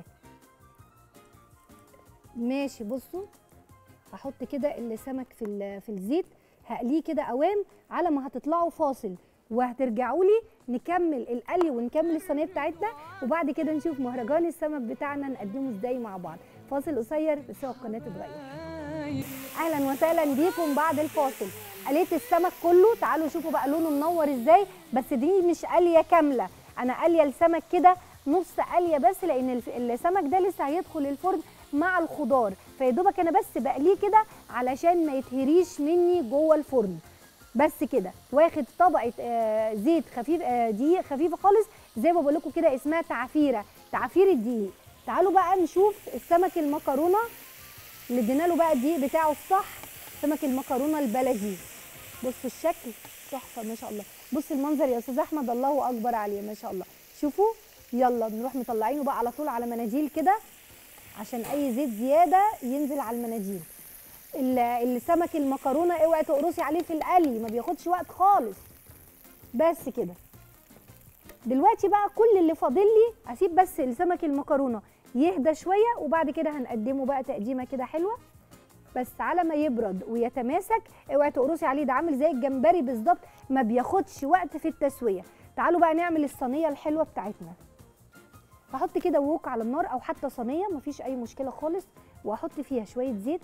ماشي بصوا هحط كده السمك في ال- في الزيت هقليه كده قوام على ما هتطلعوا فاصل وهترجعوا لي نكمل القلي ونكمل الصينيه بتاعتنا وبعد كده نشوف مهرجان السمك بتاعنا نقدمه ازاي مع بعض فاصل قصير بس هو القناه تتغير اهلا وسهلا بيكم بعد الفاصل قليت السمك كله تعالوا شوفوا بقى لونه منور ازاي بس دي مش قليه كامله انا قاليه السمك كده نص قليه بس لان الف- السمك ده لسه هيدخل الفرن مع الخضار فيا دوبك انا بس بقليه كده علشان ما يتهريش مني جوه الفرن بس كده واخد طبقه آه زيت خفيف آه دقيق خفيفه خالص زي ما بقول لكم كده اسمها تعفيره تعفير الدقيق تعالوا بقى نشوف السمك المكرونه اللي ادينا له بقى الدقيق بتاعه الصح سمك المكرونه البلدي بصوا الشكل تحفه ما شاء الله بص المنظر يا استاذ احمد الله اكبر عليه ما شاء الله شوفوا يلا نروح مطلعينه بقى على طول على مناديل كده عشان اي زيت زياده ينزل على المناديل ال- السمك المكرونه اوعي تقرصي عليه في القلي ما بياخدش وقت خالص بس كده دلوقتي بقى كل اللي فاضل لي اسيب بس السمك المكرونه يهدى شويه وبعد كده هنقدمه بقى تقديمه كده حلوه بس على ما يبرد ويتماسك اوعي تقرصي عليه ده عامل زي الجمبري بالظبط ما بياخدش وقت في التسويه تعالوا بقى نعمل الصينيه الحلوه بتاعتنا هحط كده ووك على النار او حتى صينيه مفيش اي مشكله خالص واحط فيها شويه زيت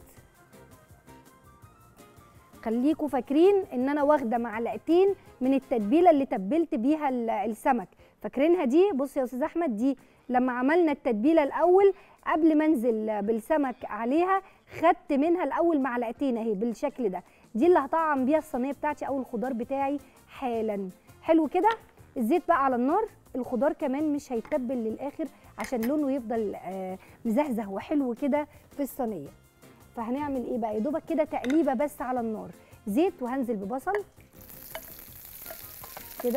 خليكوا فاكرين ان انا واخده معلقتين من التتبيله اللي تبلت بيها ال- السمك فاكرينها دي بص يا استاذ احمد دي لما عملنا التتبيله الاول قبل ما انزل بالسمك عليها خدت منها الاول معلقتين اهي بالشكل ده دي اللي هطعم بيها الصينيه بتاعتي او الخضار بتاعي حالا حلو كده الزيت بقى على النار الخضار كمان مش هيتبل للاخر عشان لونه يفضل آه، مزهزه وحلو كده في الصينيه فهنعمل ايه بقى يا دوبك كده تقليبه بس على النار زيت وهنزل ببصل كده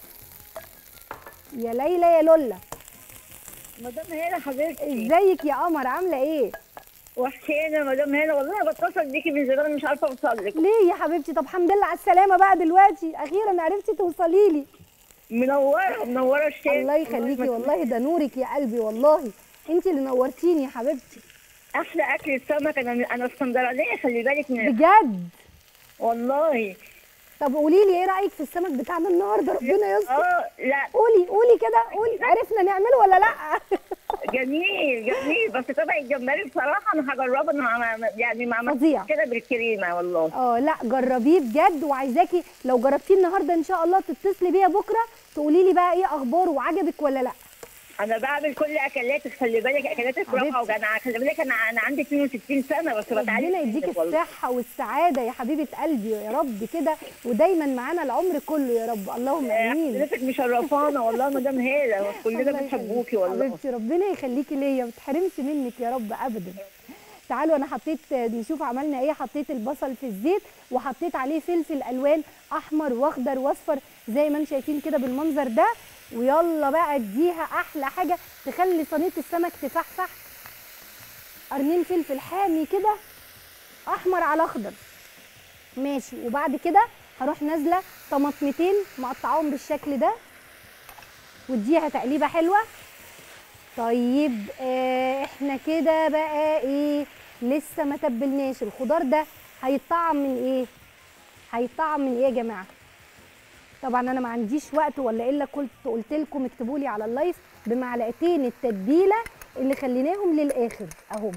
يا ليلى يا لولا مدام هنا حبيبتي ازيك يا قمر عامله ايه وحشانه مدام هنا والله أنا بتصل بيكي من زمان مش عارفه اوصل لك ليه يا حبيبتي طب الحمد لله على السلامه بقى دلوقتي اخيرا عرفتي توصلي لي منوره منوره الشيخ الله يخليكي والله ده نورك يا قلبي والله انت اللي نورتيني يا حبيبتي احلى اكل السمك انا انا اسكندرانيه خلي بالك من بجد والله طب قولي لي ايه رايك في السمك بتاعنا النهارده ربنا يستر اه لا قولي قولي كده قولي عرفنا نعمله ولا لا جميل جميل بس طبق الجمبري بصراحه انا هجربه انا ما- يعني ما عملتش فظيع. كده بالكريمه والله اه لا جربيه بجد وعايزاكي لو جربتيه النهارده ان شاء الله تتصلي بيا بكره تقولي لي بقى ايه اخباره وعجبك ولا لا انا بعمل كل اكلاتك خلي بالك اكلاتك حبيبتي. روعه وجدعه خلي بالك انا انا عندي 62 سنه بس بتعلم ربنا يديكي منك والله. الصحه والسعاده يا حبيبه قلبي يا رب كده ودايما معانا العمر كله يا رب اللهم امين حضرتك مشرفانا والله مدام هاله كلنا الله بنحبوكي يخليك. والله حبيبتي ربنا يخليكي ليا ما تحرمش منك يا رب ابدا تعالوا انا حطيت نشوف عملنا ايه حطيت البصل في الزيت وحطيت عليه فلفل الوان احمر واخضر واصفر زي ما انتم شايفين كده بالمنظر ده ويلا بقى اديها احلى حاجه تخلي صينيه السمك تفحفح قرنين فلفل حامي كده احمر على اخضر ماشي وبعد كده هروح نازله طماطمتين مقطعاهم بالشكل ده واديها تقليبه حلوه طيب آه احنا كده بقى ايه لسه ما تبلناش الخضار ده هيتطعم من ايه هيتطعم من ايه يا جماعه طبعا انا ما عنديش وقت ولا الا كنت قلت لكم اكتبوا لي على اللايف بمعلقتين التتبيله اللي خليناهم للاخر اهم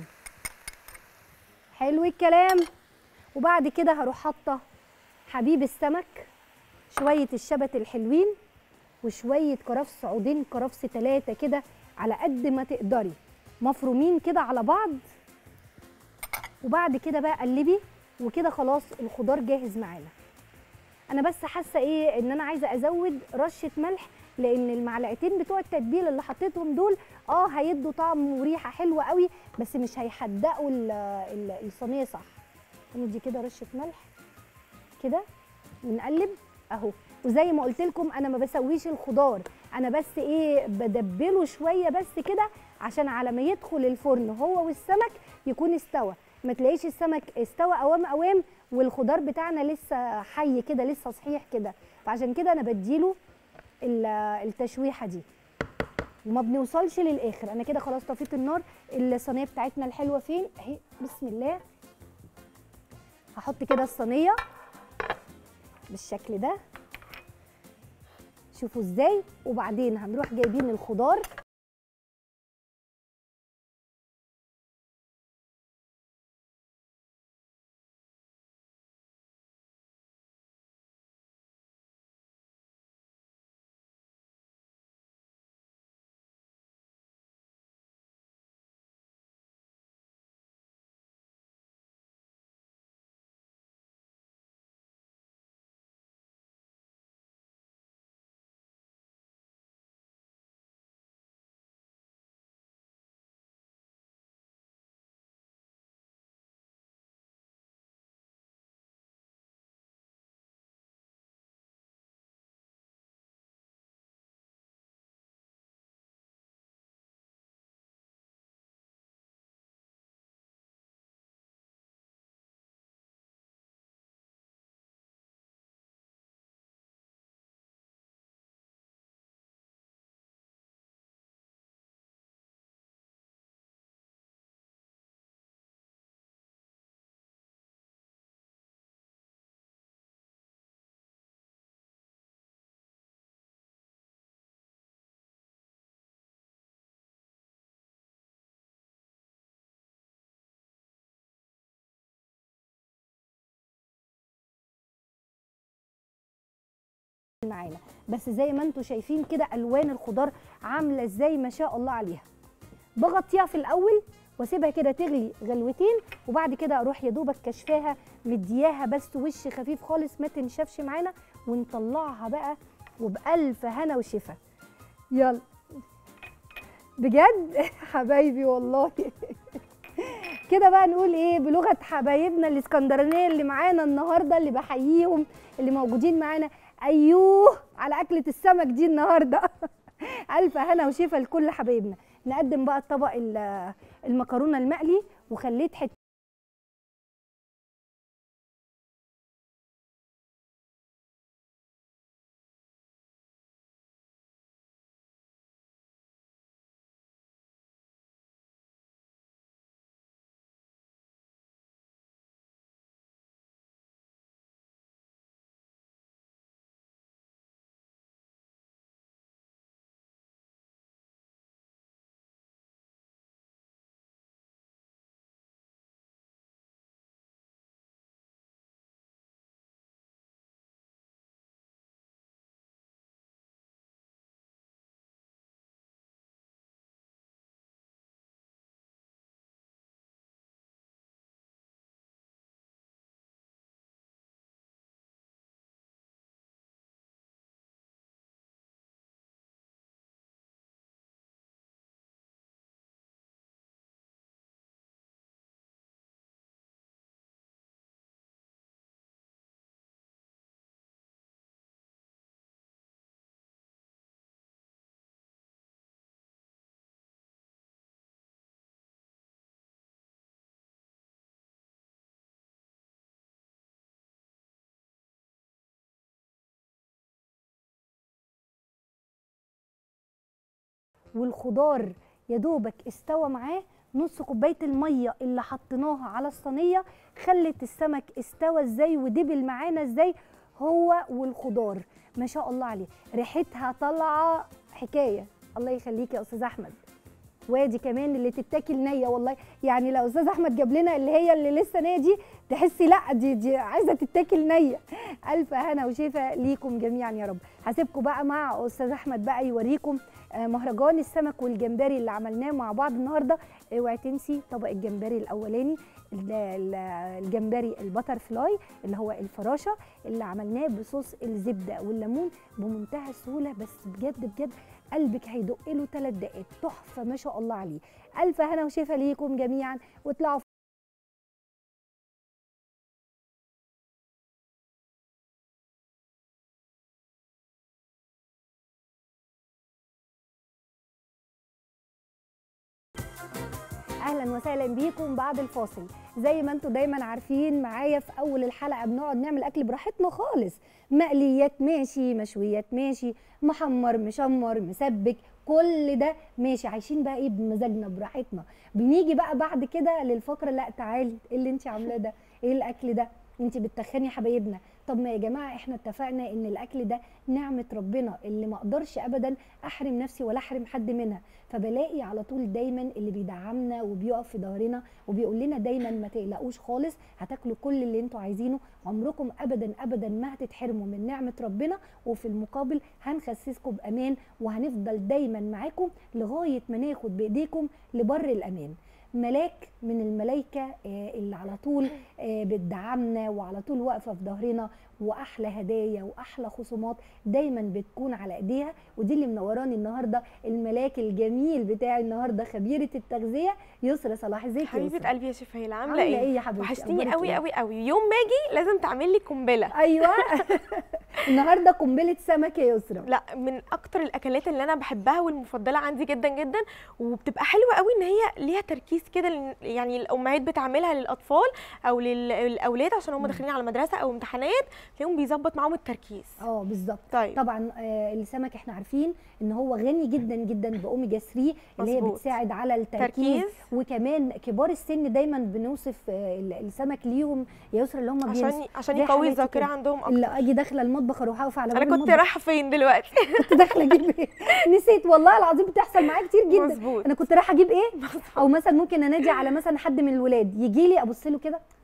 حلو الكلام وبعد كده هروح حاطه حبيب السمك شويه الشبت الحلوين وشويه كرفس عودين كرفس ثلاثه كده على قد ما تقدري مفرومين كده على بعض وبعد كده بقى قلبي وكده خلاص الخضار جاهز معانا انا بس حاسه ايه ان انا عايزه ازود رشه ملح لان المعلقتين بتوع التتبيله اللي حطيتهم دول اه هيدوا طعم وريحه حلوه قوي بس مش هيحدقوا ال- ال- الصينيه صح ندي كده رشه ملح كده ونقلب اهو وزي ما قلت لكم انا ما بسويش الخضار انا بس ايه بدبله شويه بس كده عشان على ما يدخل الفرن هو والسمك يكون استوى ما تلاقيش السمك استوى اوام اوام والخضار بتاعنا لسه حي كده لسه صحيح كده فعشان كده انا بديله ال- التشويحه دي وما بنوصلش للاخر انا كده خلاص طفيت النار الصينيه بتاعتنا الحلوه فين اهي بسم الله هحط كده الصينيه بالشكل ده شوفوا ازاي وبعدين هنروح جايبين الخضار معانا بس زي ما انتم شايفين كده الوان الخضار عامله ازاي ما شاء الله عليها بغطيها في الاول واسيبها كده تغلي غلوتين وبعد كده اروح يا دوبك كشفاها مدياها بس وش خفيف خالص ما تنشفش معانا ونطلعها بقى وبألف هنا وشفا يلا بجد حبايبي والله كده بقى نقول ايه بلغه حبايبنا الاسكندرانيه اللي معانا النهارده اللي بحييهم اللي موجودين معانا ايوه على اكله السمك دي النهارده الف هنا وشفا لكل حبايبنا نقدم بقى الطبق ال- المكرونه المقلي وخليت حته والخضار يا دوبك استوى معاه نص كوبايه الميه اللي حطيناها على الصينيه خلت السمك استوى ازاي ودبل معانا ازاي هو والخضار ما شاء الله عليه ريحتها طالعه حكايه الله يخليك يا استاذ احمد وادي كمان اللي تتاكل نيه والله يعني لو استاذ احمد جاب لنا اللي هي اللي لسه نيه دي تحسي لا دي دي عايزه تتاكل نيه الف هنا وشفا ليكم جميعا يا رب هسيبكم بقى مع استاذ احمد بقى يوريكم آه، مهرجان السمك والجمبري اللي عملناه مع بعض النهارده اوعي تنسي طبق الجمبري الاولاني ال- ال- الجمبري البتر فلاي اللي هو الفراشه اللي عملناه بصوص الزبده والليمون بمنتهى السهوله بس بجد بجد قلبك هيدق له ثلاث دقات تحفه ما شاء الله عليه الف هنا وشفا ليكم جميعا واطلعوا اهلا وسهلا بيكم بعد الفاصل زي ما انتم دايما عارفين معايا في اول الحلقه بنقعد نعمل اكل براحتنا خالص مقليات ماشي مشويات ماشي محمر مشمر مسبك كل ده ماشي عايشين بقى ايه بمزاجنا براحتنا بنيجي بقى بعد كده للفقره لا تعالي ايه اللي انت عاملاه ده ايه الاكل ده انت بتخني حبايبنا طب ما يا جماعه احنا اتفقنا ان الاكل ده نعمه ربنا اللي ما اقدرش ابدا احرم نفسي ولا احرم حد منها فبلاقي على طول دايما اللي بيدعمنا وبيقف في ظهرنا وبيقول لنا دايما ما تقلقوش خالص هتاكلوا كل اللي انتوا عايزينه عمركم ابدا ابدا ما هتتحرموا من نعمه ربنا وفي المقابل هنخسسكم بامان وهنفضل دايما معاكم لغايه ما ناخد بايديكم لبر الامان ملاك من الملايكه آه، اللي على طول آه، بتدعمنا وعلى طول واقفه في ظهرنا واحلى هدايا واحلى خصومات دايما بتكون على ايديها ودي اللي منوراني النهارده الملاك الجميل بتاعي النهارده خبيره التغذيه يسرا صلاح ازيك يا حبيبه يسرا قلبي يا شيف هيلا عامله عامله ايه ايه يا حبيبتي وحشتيني أخبارك قوي إيه؟ قوي قوي يوم ما اجي لازم تعمل لي قنبله ايوه النهارده قنبله سمك يا يسرا لا من اكتر الاكلات اللي انا بحبها والمفضله عندي جدا جدا وبتبقى حلوه قوي ان هي ليها تركيز كده لل- يعني الامهات بتعملها للاطفال او لل- للاولاد عشان هم داخلين على مدرسه او امتحانات تلاقيهم بيظبط معاهم التركيز اه بالظبط طيب طبعا آه، السمك احنا عارفين ان هو غني جدا جدا باوميجا 3 اللي هي مظبوط. بتساعد على التركيز تركيز وكمان كبار السن دايما بنوصف آه، ال- السمك ليهم يا يسرا اللي هم عشان بينسوا عشان زي يقوي حالاتي الذاكره كده. عندهم اكتر اللي اجي داخله المطبخ اروح اقف على انا باب كنت المطبخ رايحه فين دلوقتي كنت داخله اجيب ايه نسيت والله العظيم بتحصل معايا كتير جدا مظبوط انا كنت رايحه اجيب ايه او مثلا ممكن انادي على مثلا حد من الولاد يجي لي ابص له كده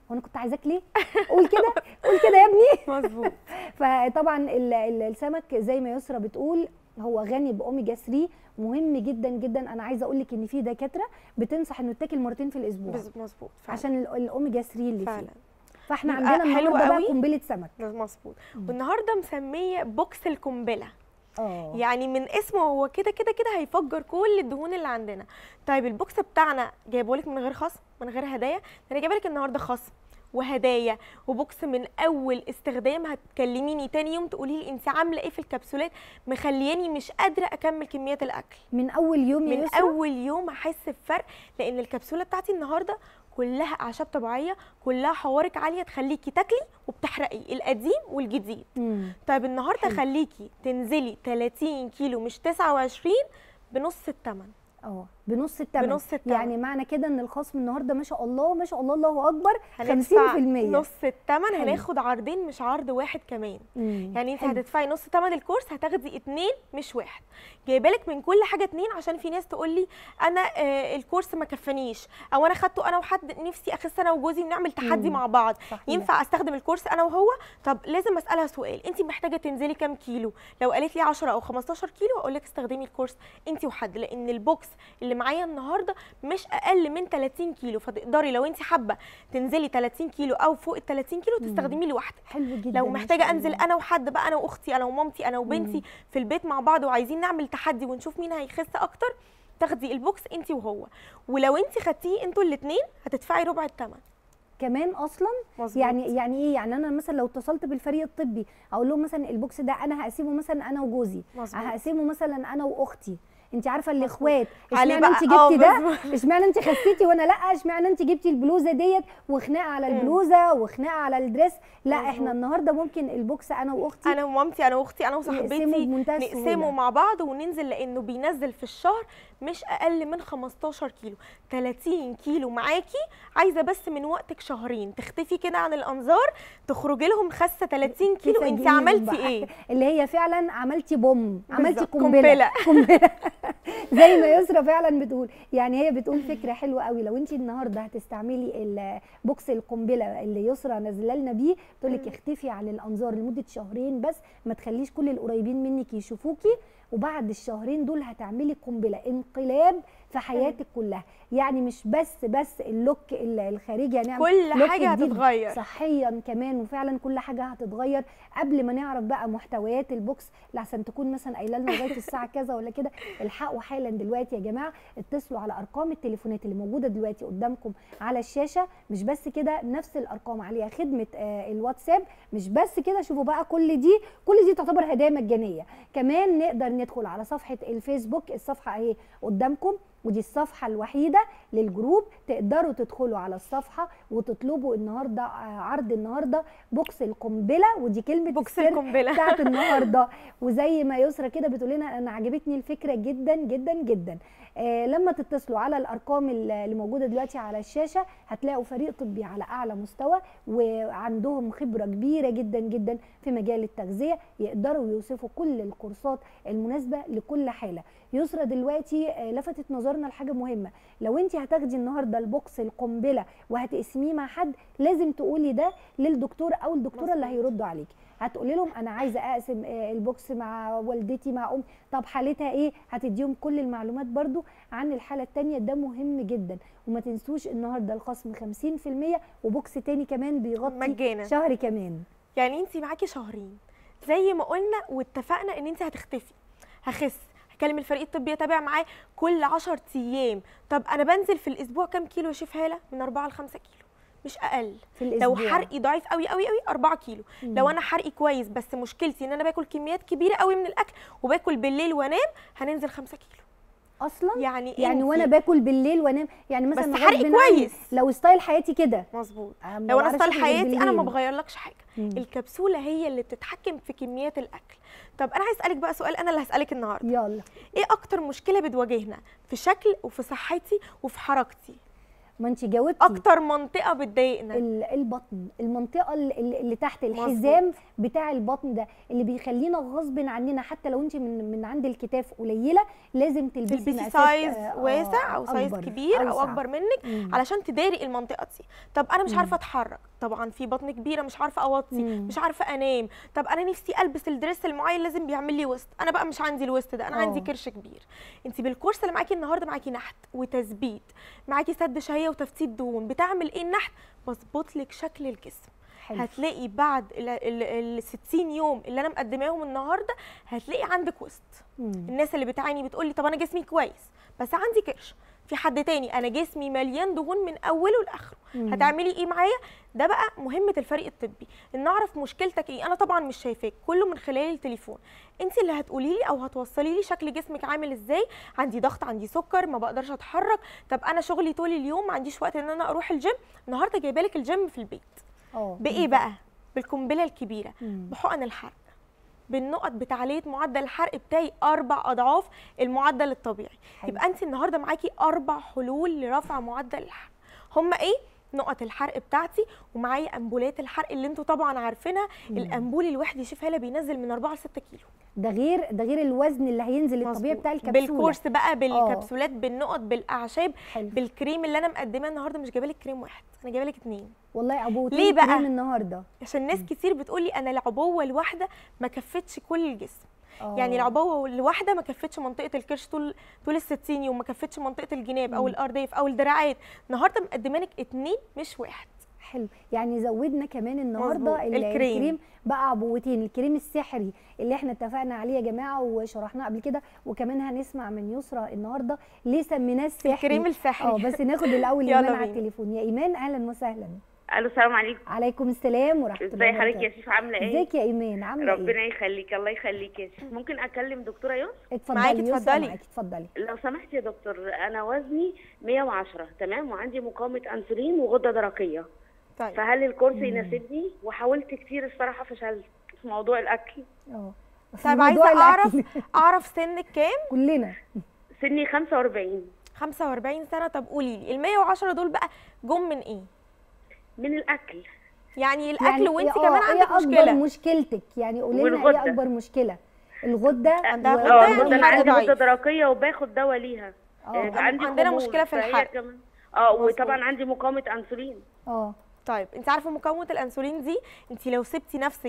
هو انا كنت عايزاك ليه قول كده قول كده يا ابني مظبوط فطبعا ال- ال- السمك زي ما يسرا بتقول هو غني باوميجا 3 مهم جدا جدا انا عايزه اقول لك ان في دكاتره بتنصح انه يتاكل مرتين في الاسبوع بز- مظبوط فعلا عشان ال- الاوميجا 3 اللي فعلا فيه فاحنا يبقى عندنا حلو النهارده بقى قوي. قنبله سمك ده مظبوط والنهارده مسميه بوكس القنبله اه يعني من اسمه هو كده كده كده هيفجر كل الدهون اللي عندنا طيب البوكس بتاعنا جايبه لك من غير خصم من غير هدايا انا جايبه لك النهارده خصم وهدايا وبوكس من اول استخدام هتكلميني تاني يوم تقولي لي انت عامله ايه في الكبسولات مخلياني مش قادره اكمل كميات الاكل من اول يوم يا من يسرا اول يوم هحس بفرق لان الكبسوله بتاعتي النهارده كلها اعشاب طبيعيه كلها حوارق عاليه تخليكي تاكلي وبتحرقي القديم والجديد مم. طيب النهارده حلو. خليكي تنزلي 30 كيلو مش 29 بنص الثمن اه بنص الثمن بنص التمن. يعني معنى كده ان الخصم النهارده ما شاء الله ما شاء الله الله اكبر 50% هندفع نص الثمن حلو. هناخد عرضين مش عرض واحد كمان مم. يعني انت حلو. هتدفعي نص ثمن الكورس هتاخدي اتنين مش واحد جايبالك من كل حاجه اتنين عشان في ناس تقول لي انا آه الكورس ما كفانيش او انا خدته انا وحد نفسي اخس انا وجوزي ونعمل تحدي مم. مع بعض صحيح. ينفع استخدم الكورس انا وهو طب لازم اسالها سؤال انت محتاجه تنزلي كام كيلو لو قالت لي 10 او 15 كيلو اقول لك استخدمي الكورس انت وحد لان البوكس اللي معايا النهارده مش اقل من 30 كيلو فتقدري لو انت حابه تنزلي 30 كيلو او فوق ال 30 كيلو تستخدميه لوحدك حلو جدا لو ما محتاجه شاء انزل الله. انا وحد بقى انا واختي انا ومامتي انا وبنتي في البيت مع بعض وعايزين نعمل تحدي ونشوف مين هيخس اكتر تاخدي البوكس انت وهو ولو انت خدتيه انتوا الاثنين هتدفعي ربع الثمن كمان اصلا مظبوط يعني يعني ايه يعني انا مثلا لو اتصلت بالفريق الطبي اقول لهم مثلا البوكس ده انا هقسمه مثلا انا وجوزي مظبوط. هقسمه مثلا انا واختي انت عارفه الاخوات علي اشمعنى بقى- انت اه جبتي ده بالظبط. اشمعنى انت خسيتي وانا لا اشمعنى انت جبتي البلوزه ديت وخناقه على البلوزه وخناقه على الدريس لا مظبوط. احنا النهارده ممكن البوكس انا واختي انا ومامتي انا واختي انا نقسمه وصاحبتي بمنتهى السهولة. نقسمه مع بعض وننزل لانه بينزل في الشهر مش اقل من 15 كيلو 30 كيلو معاكي عايزه بس من وقتك شهرين تختفي كده عن الانظار تخرجي لهم خاسه 30 كيلو انت تفاجئيهم عملتي بقى. ايه اللي هي فعلا عملتي بوم عملتي بالظبط، قنبله قنبله زي ما يسرا فعلا بتقول يعني هي بتقول فكره حلوه قوي لو انت النهارده هتستعملي البوكس القنبله اللي يسرا نازله لنا بيه تقول لك اختفي عن الانظار لمده شهرين بس ما تخليش كل القريبين منك يشوفوكي وبعد الشهرين دول هتعملي قنبله انقلاب في حياتك كلها يعني مش بس بس اللوك ال- الخارجي هنعمل كل لوك حاجة جديد هتتغير. صحيا كمان وفعلا كل حاجه هتتغير قبل ما نعرف بقى محتويات البوكس لحسن تكون مثلا قايله لنا لغايه الساعه كذا ولا كده الحقوا حالا دلوقتي يا جماعه اتصلوا على ارقام التليفونات اللي موجوده دلوقتي قدامكم على الشاشه مش بس كده نفس الارقام عليها خدمه آه، الواتساب مش بس كده شوفوا بقى كل دي كل دي تعتبر هدايا مجانيه كمان نقدر ندخل على صفحه الفيسبوك الصفحه اهي قدامكم ودي الصفحة الوحيدة للجروب تقدروا تدخلوا على الصفحة وتطلبوا النهاردة آه، عرض النهاردة بوكس القنبلة ودي كلمة بوكس السر القنبلة. بتاعت النهاردة وزي ما يسرا كده بتقول لنا أنا عجبتني الفكرة جدا جدا جدا آه لما تتصلوا على الأرقام اللي موجودة دلوقتي على الشاشة هتلاقوا فريق طبي على أعلى مستوى وعندهم خبرة كبيرة جدا جدا في مجال التغذية يقدروا يوصفوا كل الكورسات المناسبة لكل حالة يسرا دلوقتي آه، لفتت نظرنا لحاجه مهمه لو انت هتاخدي النهارده البوكس القنبله وهتقسميه مع حد لازم تقولي ده للدكتور او الدكتوره اللي هيردوا عليكي هتقولي لهم انا عايزه اقسم آه، البوكس مع والدتي مع ام طب حالتها ايه هتديهم كل المعلومات برضو عن الحاله التانية ده مهم جدا وما تنسوش النهارده الخصم 50% وبوكس تاني كمان بيغطي مجانا. شهر كمان يعني انت معاكي شهرين زي ما قلنا واتفقنا ان انت هتختفي هخس هكلم الفريق الطبي اتابع معاه كل 10 ايام طب انا بنزل في الاسبوع كام كيلو يا شيف هاله من 4 ل 5 كيلو مش اقل في لو الاسبوع حرقي ضعيف قوي قوي قوي 4 كيلو لو انا حرقي كويس بس مشكلتي ان انا باكل كميات كبيره قوي من الاكل وباكل بالليل وانام هننزل 5 كيلو اصلا يعني يعني انتي- وانا باكل بالليل وانام يعني مثلا بس غصب حرقي عني كويس. لو ستايل حياتي كده مظبوط أنا ما لو انا بعرفش ستايل أكل غير حياتي انا ما بالليل. بغيرلكش حاجه مم. الكبسوله هي اللي بتتحكم في كميات الاكل طب انا عايز اسالك بقى سؤال انا اللي هسالك النهارده يلا ايه اكتر مشكله بتواجهنا في شكل وفي صحتي وفي حركتي ما انت جاوبتي اكتر منطقه بتضايقنا ال- البطن المنطقه ال- ال- اللي تحت الحزام بتاع البطن ده اللي بيخلينا غصب عننا حتى لو انت من من عند الكتاف قليله لازم تلبسي تلبسي مقاسات، سايز آه، آه، واسع او سايز أكبر، كبير او أوسع. اكبر منك مم. علشان تداري المنطقه دي طب انا مش مم. عارفه اتحرك طبعا في بطن كبيره مش عارفه اوطي مم. مش عارفه انام طب انا نفسي البس الدريس المعين لازم بيعمل لي وسط انا بقى مش عندي الوسط ده انا آه. عندي كرش كبير انت بالكورس اللي معاكي النهارده معاكي نحت وتثبيت معاكي سد شهيه وتفتيت دهون بتعمل ايه النحت بظبط لك شكل الجسم حلو. هتلاقي بعد ال ال- ال 60 يوم اللي انا مقدماهم النهارده هتلاقي عندك وسط مم. الناس اللي بتعاني بتقولي طب انا جسمي كويس بس عندي كرش في حد تاني انا جسمي مليان دهون من اوله لاخره مم. هتعملي ايه معايا ده بقى مهمه الفريق الطبي ان نعرف مشكلتك ايه انا طبعا مش شايفاك كله من خلال التليفون انت اللي هتقولي لي او هتوصلي لي شكل جسمك عامل ازاي عندي ضغط عندي سكر ما بقدرش اتحرك طب انا شغلي طول اليوم ما عنديش وقت ان انا اروح الجيم النهارده جايبه لك الجيم في البيت اه بايه بقى بالقنبله الكبيره مم. بحقن الحرق بالنقط بتعليه معدل الحرق بتاعي اربع اضعاف المعدل الطبيعي حلو. يبقى انت النهارده معاكي اربع حلول لرفع معدل الحرق هما ايه نقط الحرق بتاعتي ومعايا امبولات الحرق اللي انتوا طبعا عارفينها الامبول الواحد يشوف هلا بينزل من 4 ل 6 كيلو ده غير ده غير الوزن اللي هينزل الطبيعي مظبوط. بتاع الكبسوله بالكورس بقى بالكبسولات بالنقط بالاعشاب حلو. بالكريم اللي انا مقدماه النهارده مش جايبه لك كريم واحد انا جايبه لك اتنين والله عبوتين ليه بقى؟ كريم النهارده عشان ناس كتير بتقولي انا العبوه الواحده ما كفتش كل الجسم آه. يعني العبوه الواحده ما كفتش منطقه الكرش طول طول ال 60 يوم ما كفتش منطقه الجناب او الارداف او الدراعات النهارده مقدمه لك اتنين مش واحد حلو يعني زودنا كمان النهارده مظبوط. ال- الكريم. الكريم بقى عبوتين الكريم السحري اللي احنا اتفقنا عليه يا جماعه وشرحناه قبل كده وكمان هنسمع من يسرا النهارده ليه سميناه السحري الكريم السحري. اه بس ناخد الاول يلا ايمان على بينا. التليفون يا ايمان اهلا وسهلا الو السلام عليكم عليكم السلام ورحمه الله ازي حضرتك يا وبركاته شيف عامله ايه ازيك يا ايمان عامله ربنا ايه يخليك الله يخليك يا شيف ممكن اكلم دكتوره يوسف اتفضلي معاكي، يسرا اتفضلي. معاكي اتفضلي لو سمحت يا دكتور انا وزني 110 تمام وعندي مقاومه انسولين وغده درقيه طيب فهل الكورس يناسبني وحاولت كتير الصراحه فشلت في موضوع الاكل اه في طيب موضوع عايزه اعرف الأكل. اعرف سنك كام كلنا سني 45 45 سنه طب قولي لي ال 110 دول بقى جم من ايه من الاكل يعني الاكل يعني وانت إيه- كمان آه، عندك ايه مشكله اكبر مشكلتك يعني قولي لنا ايه والغدة. اكبر مشكله الغده عندها و- غدة اه يعني الغده انا الحرق عندي ضعيف. غده درقيه وباخد دواء ليها اه آه، عندي عندنا خمول، مشكلة في فهي الحرق. كمان اه مظبوط. وطبعا عندي مقاومه انسولين اه طيب انت عارفه مقاومه الانسولين دي انت لو سبتي نفسك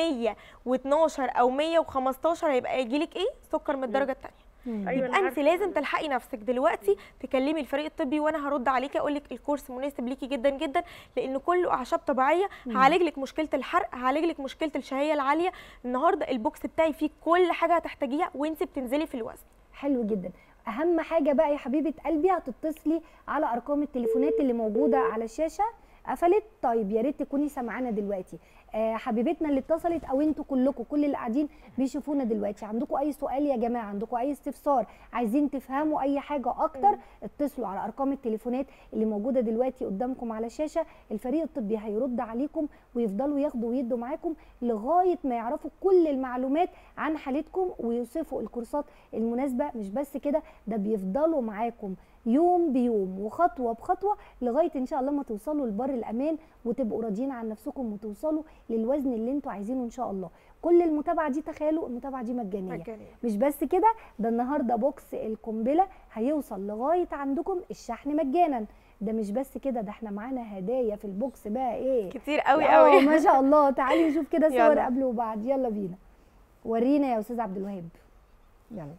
112 او 115 هيبقى يجيلك ايه سكر من الدرجه الثانيه مم. ايوه يبقى أنا انت عارفة. لازم تلحقي نفسك دلوقتي تكلمي الفريق الطبي وانا هرد عليكي اقول لك الكورس مناسب ليكي جدا جدا لان كله اعشاب طبيعيه هعالج لك مشكله الحرق هعالج لك مشكله الشهيه العاليه النهارده البوكس بتاعي فيه كل حاجه هتحتاجيها وانت بتنزلي في الوزن حلو جدا اهم حاجه بقى يا حبيبه قلبي هتتصلي على ارقام التليفونات اللي موجوده على الشاشه قفلت طيب يا ريت تكوني سامعانا دلوقتي آه حبيبتنا اللي اتصلت او انتوا كلكم كل اللي قاعدين بيشوفونا دلوقتي عندكم اي سؤال يا جماعه عندكم اي استفسار عايزين تفهموا اي حاجه اكتر اتصلوا على ارقام التليفونات اللي موجوده دلوقتي قدامكم على الشاشه الفريق الطبي هيرد عليكم ويفضلوا ياخدوا ويدوا معاكم لغايه ما يعرفوا كل المعلومات عن حالتكم ويوصفوا الكورسات المناسبه مش بس كده ده بيفضلوا معاكم يوم بيوم وخطوه بخطوه لغايه ان شاء الله ما توصلوا لبر الامان وتبقوا راضيين عن نفسكم وتوصلوا للوزن اللي انتوا عايزينه ان شاء الله كل المتابعه دي تخيلوا المتابعه دي مجانيه مجانية. مش بس كده ده النهارده بوكس القنبله هيوصل لغايه عندكم الشحن مجانا ده مش بس كده ده احنا معانا هدايا في البوكس بقى ايه كتير قوي اه قوي ما شاء الله تعالي نشوف كده صور يلا. قبل وبعد يلا بينا ورينا يا استاذ عبد الوهاب يلا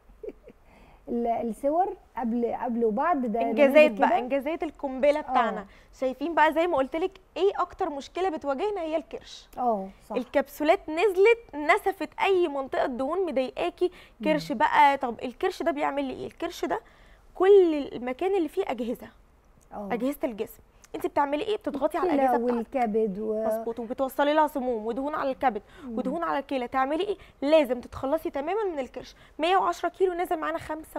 ال- الصور قبل قبل وبعد ده انجازات نموذج بقى كده. انجازات القنبله بتاعنا شايفين بقى زي ما قلت لك ايه اكتر مشكله بتواجهنا هي الكرش اه صح الكبسولات نزلت نسفت اي منطقه دهون مضايقاكي كرش بقى طب الكرش ده بيعمل لي ايه الكرش ده كل المكان اللي فيه اجهزه اه اجهزه الجسم انت بتعملي ايه بتضغطي على الكلى الاجهزه بتاعتك والكبد و... مظبوط وبتوصلي لها سموم ودهون على الكبد ودهون على الكلى تعملي ايه لازم تتخلصي تماما من الكرش 110 كيلو نزل معانا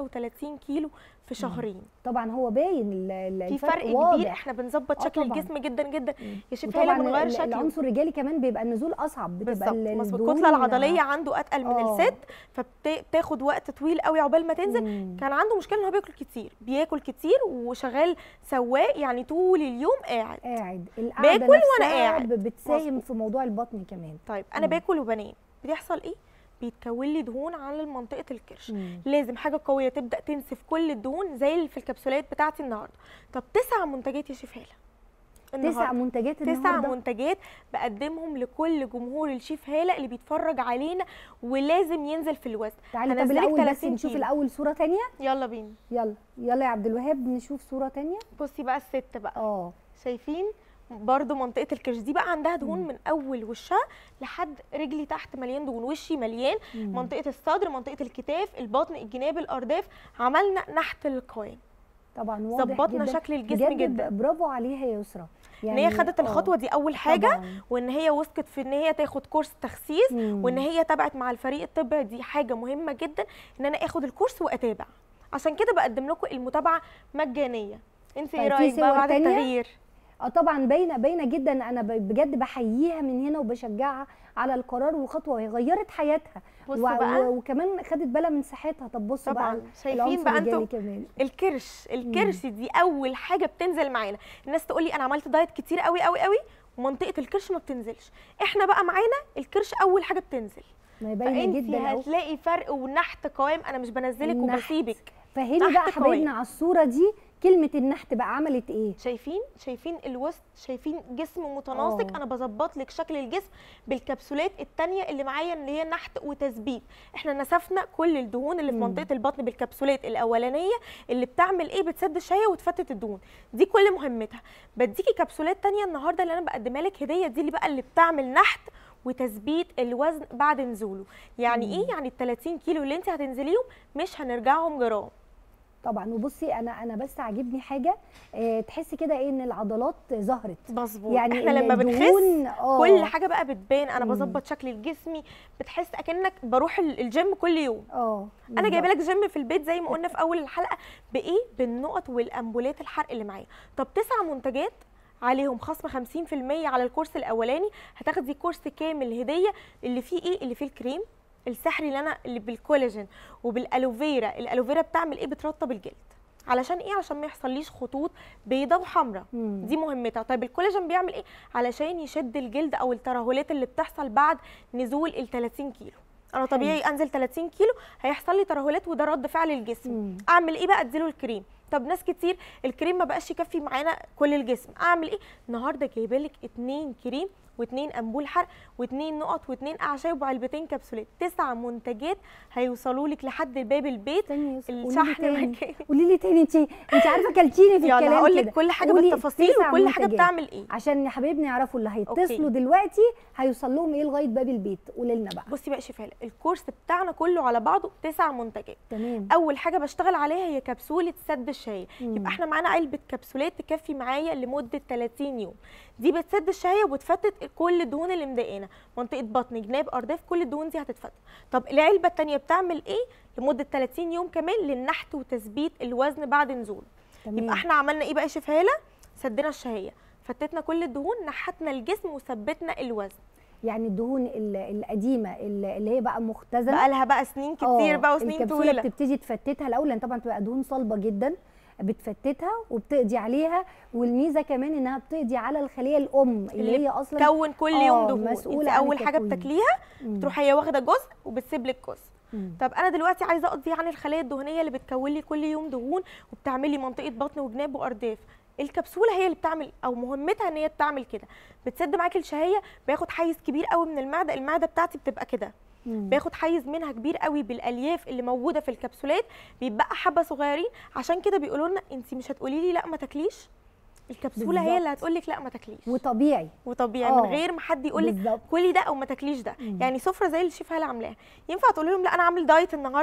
35 كيلو في شهرين طبعا هو باين ال- ال- في الفرق فرق كبير واضح احنا بنظبط آه شكل طبعاً. الجسم جدا جدا يا شيف وطبعا هاله بنغير ال- شكله العنصر الرجالي كمان بيبقى النزول اصعب بتبقى بالظبط ال- مظبوط الدهون- الكتله العضليه عنده اتقل من آه. الست فبتاخد وقت طويل قوي عقبال ما تنزل مم. كان عنده مشكله ان هو بياكل كتير بياكل كتير وشغال سواق يعني طول اليوم قاعد قاعد القعده باكل وأنا نفسها قاعد. ب- بتساهم مظبوط. في موضوع البطن كمان طيب انا مم. باكل وبنام بيحصل ايه بيتكون لي دهون على منطقه الكرش مم. لازم حاجه قويه تبدا تنسف كل الدهون زي اللي في الكبسولات بتاعتي النهارده طب تسع منتجات يا شيف هاله تسع النهاردة. منتجات تسع النهارده منتجات بقدمهم لكل جمهور الشيف هاله اللي بيتفرج علينا ولازم ينزل في الوزن تعالي طب هنزلك الاول بس 30 نشوف كيلو. الاول صوره تانية يلا بينا يلا يلا يا عبد الوهاب نشوف صوره تانية بصي بقى الست بقى اه شايفين برضو منطقه الكرش دي بقى عندها دهون من اول وشها لحد رجلي تحت مليان دهون وشي مليان مم. منطقه الصدر منطقه الكتاف البطن الجناب الارداف عملنا نحت للقوام طبعا واضح ظبطنا جدا. شكل الجسم بجد جدا. برافو عليها يا يسرا ان هي خدت آه، الخطوه دي اول حاجه طبعاً. وان هي وثقت في ان هي تاخد كورس تخسيس مم. وان هي تابعت مع الفريق الطبي دي حاجه مهمه جدا ان انا اخد الكورس واتابع عشان كده بقدم لكم المتابعه مجانيه انت ايه طيب في رايك بقى صور بعد تانية؟ التغيير اه طبعا باينه باينه جدا انا ب- بجد بحييها من هنا وبشجعها على القرار وخطوه وهي غيرت حياتها بصوا و- بقى. و- وكمان خدت بالها من صحتها طب بصوا طبعاً. بقى شايفين العنصر بقى الرجالي انتوا؟ كمان الكرش الكرش دي اول حاجه بتنزل معانا الناس تقول لي انا عملت دايت كتير قوي قوي قوي ومنطقه الكرش ما بتنزلش احنا بقى معانا الكرش اول حاجه بتنزل ما هي باينه فانت جدا اهو هتلاقي فرق ونحت قوام انا مش بنزلك النحت. وبسيبك فهمي تحت بقى حبايبنا قوية. على الصوره دي كلمه النحت بقى عملت ايه شايفين شايفين الوسط شايفين جسم متناسق آه. انا بظبط لك شكل الجسم بالكبسولات التانية اللي معايا اللي هي نحت وتثبيت احنا نسفنا كل الدهون اللي في مم. منطقه البطن بالكبسولات الاولانيه اللي بتعمل ايه بتسد الشهيه وتفتت الدهون دي كل مهمتها بديكي كبسولات تانية النهارده اللي انا بقدمها لك هديه دي اللي بقى اللي بتعمل نحت وتثبيت الوزن بعد نزوله يعني ايه يعني ال 30 كيلو اللي انت هتنزليهم مش هنرجعهم جرام طبعا وبصي انا انا بس عاجبني حاجه اه تحسي كده ايه ان العضلات ظهرت مظبوط يعني احنا لما بنخس الدهون- آه. كل حاجه بقى بتبان انا مم. بظبط شكل جسمي بتحس اكنك بروح ال- الجيم كل يوم اه انا جايبه بالظبط. لك جيم في البيت زي ما قلنا في اول الحلقه بايه بالنقط والامبولات الحرق اللي معايا طب تسع منتجات عليهم خصم 50% على الكورس الاولاني هتاخدي كورس كامل هديه اللي فيه ايه اللي فيه الكريم السحري اللي انا اللي بالكولاجين وبالالوفيرا الالوفيرا بتعمل ايه بترطب الجلد علشان ايه علشان ما يحصليش خطوط بيضه وحمراء مم. دي مهمتها طيب الكولاجين بيعمل ايه علشان يشد الجلد او الترهلات اللي بتحصل بعد نزول ال 30 كيلو انا طبيعي انزل 30 كيلو هيحصل لي ترهلات وده رد فعل الجسم مم. اعمل ايه بقى اديله الكريم طب ناس كتير الكريم ما بقاش يكفي معانا كل الجسم اعمل ايه النهارده جايبه لك اتنين كريم واتنين امبول حرق واتنين نقط واتنين اعشاب وعلبتين كبسولات تسع منتجات هيوصلوا لك لحد باب البيت تاني يا يسرا، قولي لي الشحن تاني مجاني قولي لي تاني انت انت عارفه كلتيني في يلا الكلام هقول لك كده. كل حاجه قولي بالتفاصيل تسع وكل حاجه منتجات. بتعمل ايه عشان يا حبايبنا يعرفوا اللي أوكي. هيتصلوا دلوقتي هيوصل لهم ايه لغايه باب البيت قولي لنا بقى بصي بقى شفاله الكورس بتاعنا كله على بعضه تسع منتجات تمام اول حاجه بشتغل عليها هي كبسوله سد الشهيه مم. يبقى احنا معانا علبه كبسولات تكفي معايا لمده 30 يوم دي بتسد الشهيه وبتفتت كل الدهون اللي مضايقانا منطقه بطن جناب ارداف كل الدهون دي هتتفتت طب العلبه الثانيه بتعمل ايه لمده 30 يوم كمان للنحت وتثبيت الوزن بعد نزول تمام يبقى احنا عملنا ايه بقى يا شيف هاله سدنا الشهيه فتتنا كل الدهون نحتنا الجسم وثبتنا الوزن يعني الدهون ال- القديمه ال- اللي هي بقى مختزنه بقى لها بقى سنين كتير آه، بقى وسنين الكبسوله طويله بتبتدي تفتتها الاول لان طبعا بتبقى دهون صلبه جدا بتفتتها وبتقضي عليها والميزه كمان انها بتقضي على الخليه الام اللي, اللي هي اصلا تكون كل آه، يوم دهون انت مسؤولة عن اول حاجه التكوين. بتاكليها مم. تروح هي واخده جزء وبتسيب لك جزء مم. طب انا دلوقتي عايزه اقضي عن الخلايا الدهنيه اللي بتكون لي كل يوم دهون وبتعمل لي منطقه بطن وجناب وارداف الكبسوله هي اللي بتعمل او مهمتها ان هي بتعمل كده بتسد معاكي الشهيه بياخد حيز كبير قوي من المعده المعده بتاعتي بتبقى كده مم. بياخد حيز منها كبير قوي بالالياف اللي موجوده في الكبسولات بيبقى حبه صغيرين عشان كده بيقولوا لنا انت مش هتقولي لي لا ما تاكليش الكبسوله هي بالظبط. اللي هتقول لك لا ما تاكليش وطبيعي وطبيعي آه، من غير ما حد يقول لك بالظبط كلي ده او ما تاكليش ده مم. يعني سفره زي اللي الشيف هاله عاملاها ينفع تقول لهم لا انا عامل دايت النهارده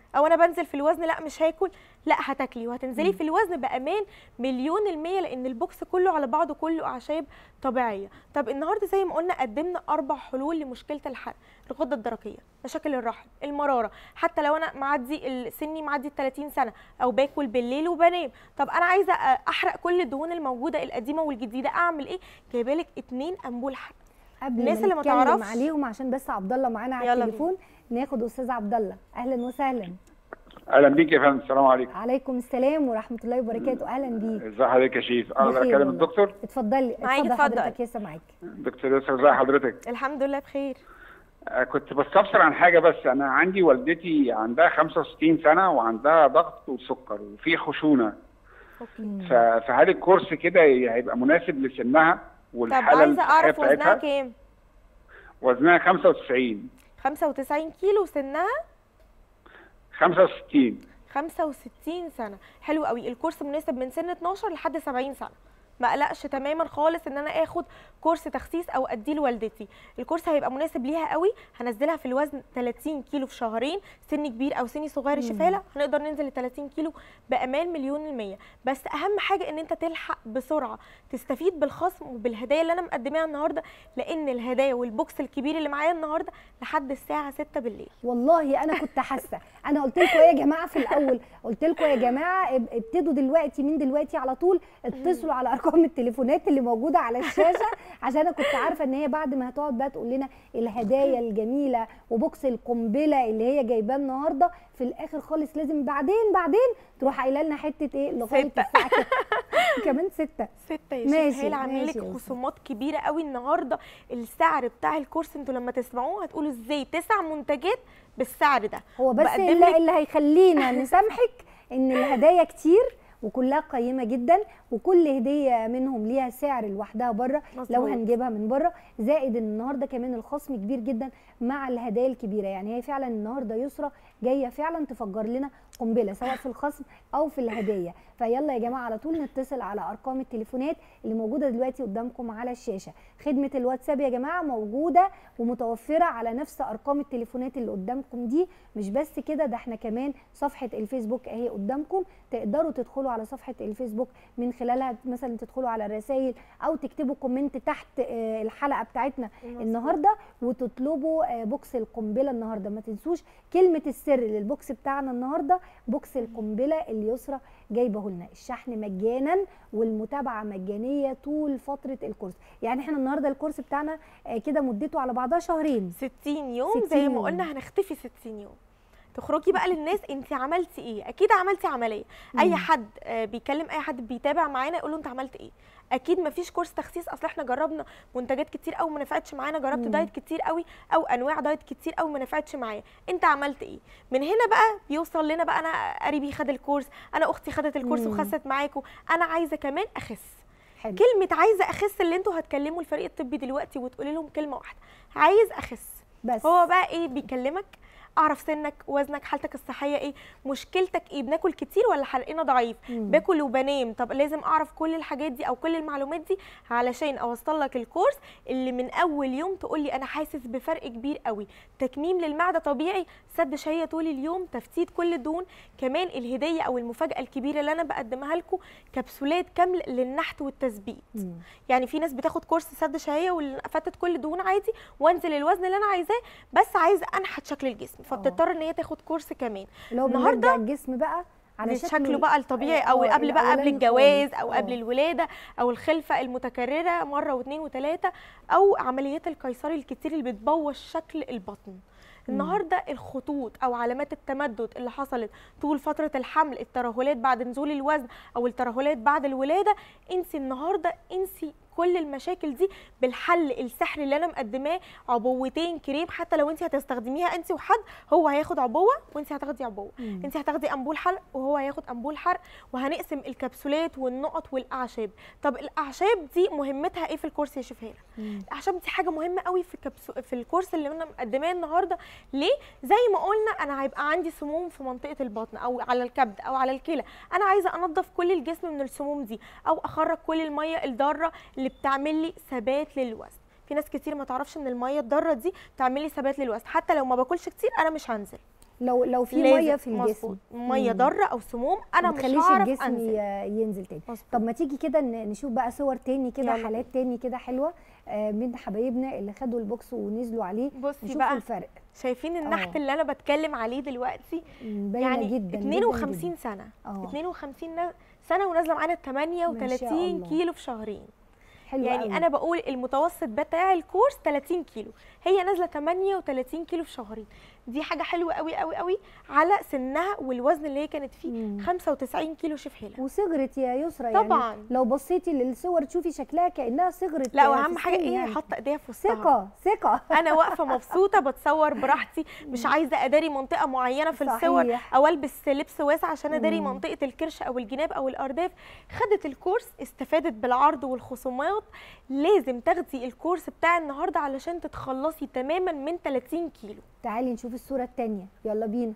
او انا بنزل في الوزن لا مش هاكل لا هتاكلي وهتنزلي في الوزن بامان مليون المية لان البوكس كله على بعضه كله اعشاب طبيعيه طب النهارده زي ما قلنا قدمنا اربع حلول لمشكله الحرق الغده الدرقيه مشاكل الرحم المراره حتى لو انا معدي ال- سني معدي ال 30 سنه او باكل بالليل وبنام طب انا عايزه أ- احرق كل الدهون الموجوده القديمه والجديده اعمل ايه جايبه لك اتنين انبول حرق قبل الناس ما اللي ما نتكلم تعرفش. عليهم عشان بس عبد الله معانا على يلا التليفون ناخد استاذ عبد الله اهلا وسهلا اهلا بيك يا فندم السلام عليكم عليكم السلام ورحمه الله وبركاته اهلا بيك ازي حضرتك يا شيف اقدر بخير اكلم والله. الدكتور اتفضلي معاك، اتفضل اتفضل. حضرتك لسه معاك دكتور ياسر ازي حضرتك الحمد لله بخير آه، كنت بستفسر عن حاجه بس انا عندي والدتي عندها 65 سنه وعندها ضغط وسكر وفي خشونه ف- فهل الكورس كده هيبقى مناسب لسنها طب والحاله عايزه الصحيه اعرف وزنها بتاعتها كام وزنها 95 95 كيلو سنها 65 65 سنه حلو قوي الكورس مناسب من سن 12 لحد 70 سنه ما اقلقش تماما خالص ان انا اخد كورس تخسيس او اديه لوالدتي الكورس هيبقى مناسب ليها قوي هنزلها في الوزن 30 كيلو في شهرين سن كبير او سن صغير شفاله هنقدر ننزل ل 30 كيلو بامان مليون المية بس اهم حاجه ان انت تلحق بسرعه تستفيد بالخصم وبالهدايا اللي انا مقدماها النهارده لان الهدايا والبوكس الكبير اللي معايا النهارده لحد الساعه 6 بالليل والله انا كنت حاسه انا قلت لكم ايه يا جماعه في الاول قلت لكم يا جماعه اب- ابتدوا دلوقتي من دلوقتي على طول اتصلوا على ارقام التليفونات اللي موجوده على الشاشه عشان انا كنت عارفه ان هي بعد ما هتقعد بقى تقول لنا الهدايا الجميله وبوكس القنبله اللي هي جايباه النهارده في الاخر خالص لازم بعدين بعدين تروح قايله لنا حته ايه لغايه ستة. الساعه كده. كمان ستة ستة يا ماشي، شيخ هيل عاملين ماشي لك يا خصومات كبيره قوي النهارده السعر بتاع الكورس انتوا لما تسمعوه هتقولوا ازاي تسع منتجات بالسعر ده هو بس بقدم اللي, لك- اللي هيخلينا نسامحك ان الهدايا كتير وكلها قيمه جدا وكل هديه منهم ليها سعر لوحدها بره لو مظبوط. هنجيبها من بره زائد ان النهارده كمان الخصم كبير جدا مع الهدايا الكبيره يعني هي فعلا النهارده يسرى جايه فعلا تفجر لنا قنبله سواء في الخصم او في الهدايا فيلا يا جماعه على طول نتصل على ارقام التليفونات اللي موجوده دلوقتي قدامكم على الشاشه خدمه الواتساب يا جماعه موجوده ومتوفره على نفس ارقام التليفونات اللي قدامكم دي مش بس كده ده احنا كمان صفحه الفيسبوك اهي قدامكم تقدروا تدخلوا على صفحه الفيسبوك من خلالها مثلا تدخلوا على الرسائل او تكتبوا كومنت تحت آه، الحلقه بتاعتنا النهارده وتطلبوا آه، بوكس القنبله النهارده ما تنسوش كلمه السر للبوكس بتاعنا النهارده بوكس القنبله اللي يسرى جايبه لنا الشحن مجانا والمتابعه مجانيه طول فتره الكورس يعني احنا النهارده الكورس بتاعنا آه، كده مدته على بعضها شهرين 60 يوم 60 زي يوم. ما قلنا هنختفي 60 يوم تخرجي بقى للناس انت عملتي ايه اكيد عملتي عمليه اي حد آه، بيكلم اي حد بيتابع معانا يقول له انت عملت ايه اكيد مفيش كورس تخسيس اصل احنا جربنا منتجات كتير قوي ما نفعتش معانا جربت مم. دايت كتير قوي او انواع دايت كتير قوي ما نفعتش معايا انت عملت ايه من هنا بقى بيوصل لنا بقى انا قريبي خد الكورس انا اختي خدت الكورس مم. وخست معاكم انا عايزه كمان اخس حلو كلمه عايزه اخس اللي انتوا هتكلموا الفريق الطبي دلوقتي وتقولي لهم كلمه واحده عايز اخس بس هو بقى ايه بيكلمك اعرف سنك وزنك حالتك الصحيه ايه مشكلتك ايه بناكل كتير ولا حرقنا ضعيف مم. باكل وبنام طب لازم اعرف كل الحاجات دي او كل المعلومات دي علشان اوصل لك الكورس اللي من اول يوم تقول لي انا حاسس بفرق كبير قوي تكميم للمعده طبيعي سد شهيه طول اليوم تفتيت كل الدهون كمان الهديه او المفاجاه الكبيره اللي انا بقدمها لكم كبسولات كامله للنحت والتثبيت مم. يعني في ناس بتاخد كورس سد شهيه وفتت كل الدهون عادي وانزل الوزن اللي انا عايزاه بس عايزه انحت شكل الجسم فبتضطر ان هي تاخد كورس كمان اللي هو النهاردة بنرجع الجسم بقى على على شكله بقى الطبيعي آه، او آه، قبل بقى قبل الأولاني الجواز خالص. او آه. قبل الولاده او الخلفه المتكرره مره واثنين وثلاثه او عمليات القيصري الكتير اللي بتبوظ شكل البطن النهارده الخطوط او علامات التمدد اللي حصلت طول فتره الحمل الترهلات بعد نزول الوزن او الترهلات بعد الولاده انسي النهارده انسي كل المشاكل دي بالحل السحري اللي انا مقدماه عبوتين كريم حتى لو انت هتستخدميها انت وحد هو هياخد عبوه وانت هتاخدي عبوه مم. انت هتاخدي انبول حرق وهو هياخد انبول حرق وهنقسم الكبسولات والنقط والاعشاب طب الاعشاب دي مهمتها ايه في الكورس يا شفاء مم. الاعشاب دي حاجه مهمه قوي في الكبسو... في الكورس اللي انا مقدماه النهارده ليه زي ما قلنا انا هيبقى عندي سموم في منطقه البطن او على الكبد او على الكلى انا عايزه انظف كل الجسم من السموم دي او اخرج كل الميه الضاره اللي بتعمل لي ثبات للوزن في ناس كتير ما تعرفش ان الميه الضاره دي بتعمل لي ثبات للوزن حتى لو ما باكلش كتير انا مش هنزل لو لو في لازم. ميه في الجسم مظبوط. ميه مم. ضاره او سموم انا ما مش تخليش هعرف الجسم انزل ي- ينزل تاني مظبوط. طب ما تيجي كده ن- نشوف بقى صور تاني كده يلا حالات تاني كده حلوه آه، من حبايبنا اللي خدوا البوكس ونزلوا عليه بصي نشوف بقى الفرق شايفين النحت آه. اللي انا بتكلم عليه دلوقتي مم، باينه يعني جدا جداً 52 جداً. سنه اه 52 نا- سنه ونازله معانا 38 الله. كيلو في شهرين حلو يعني قوي. انا بقول المتوسط بتاع الكورس 30 كيلو هي نازله 38 كيلو في شهرين دي حاجه حلوه قوي قوي قوي على سنها والوزن اللي هي كانت فيه مم. 95 كيلو شيف هيلا وصغرت يا يسرا يعني طبعا لو بصيتي للصور تشوفي شكلها كانها صغرت لا في واهم حاجه السن ايه يعني. حاطه ايديها في وسطها ثقه ثقه انا واقفه مبسوطه بتصور براحتي مش عايزه اداري منطقه معينه في الصور صحيح. او البس لبس واسع عشان اداري مم. منطقه الكرش او الجناب او الارداف خدت الكورس استفادت بالعرض والخصومات لازم تاخدي الكورس بتاع النهارده علشان تتخلصي تماما من 30 كيلو تعالي نشوف الصوره التانية يلا بينا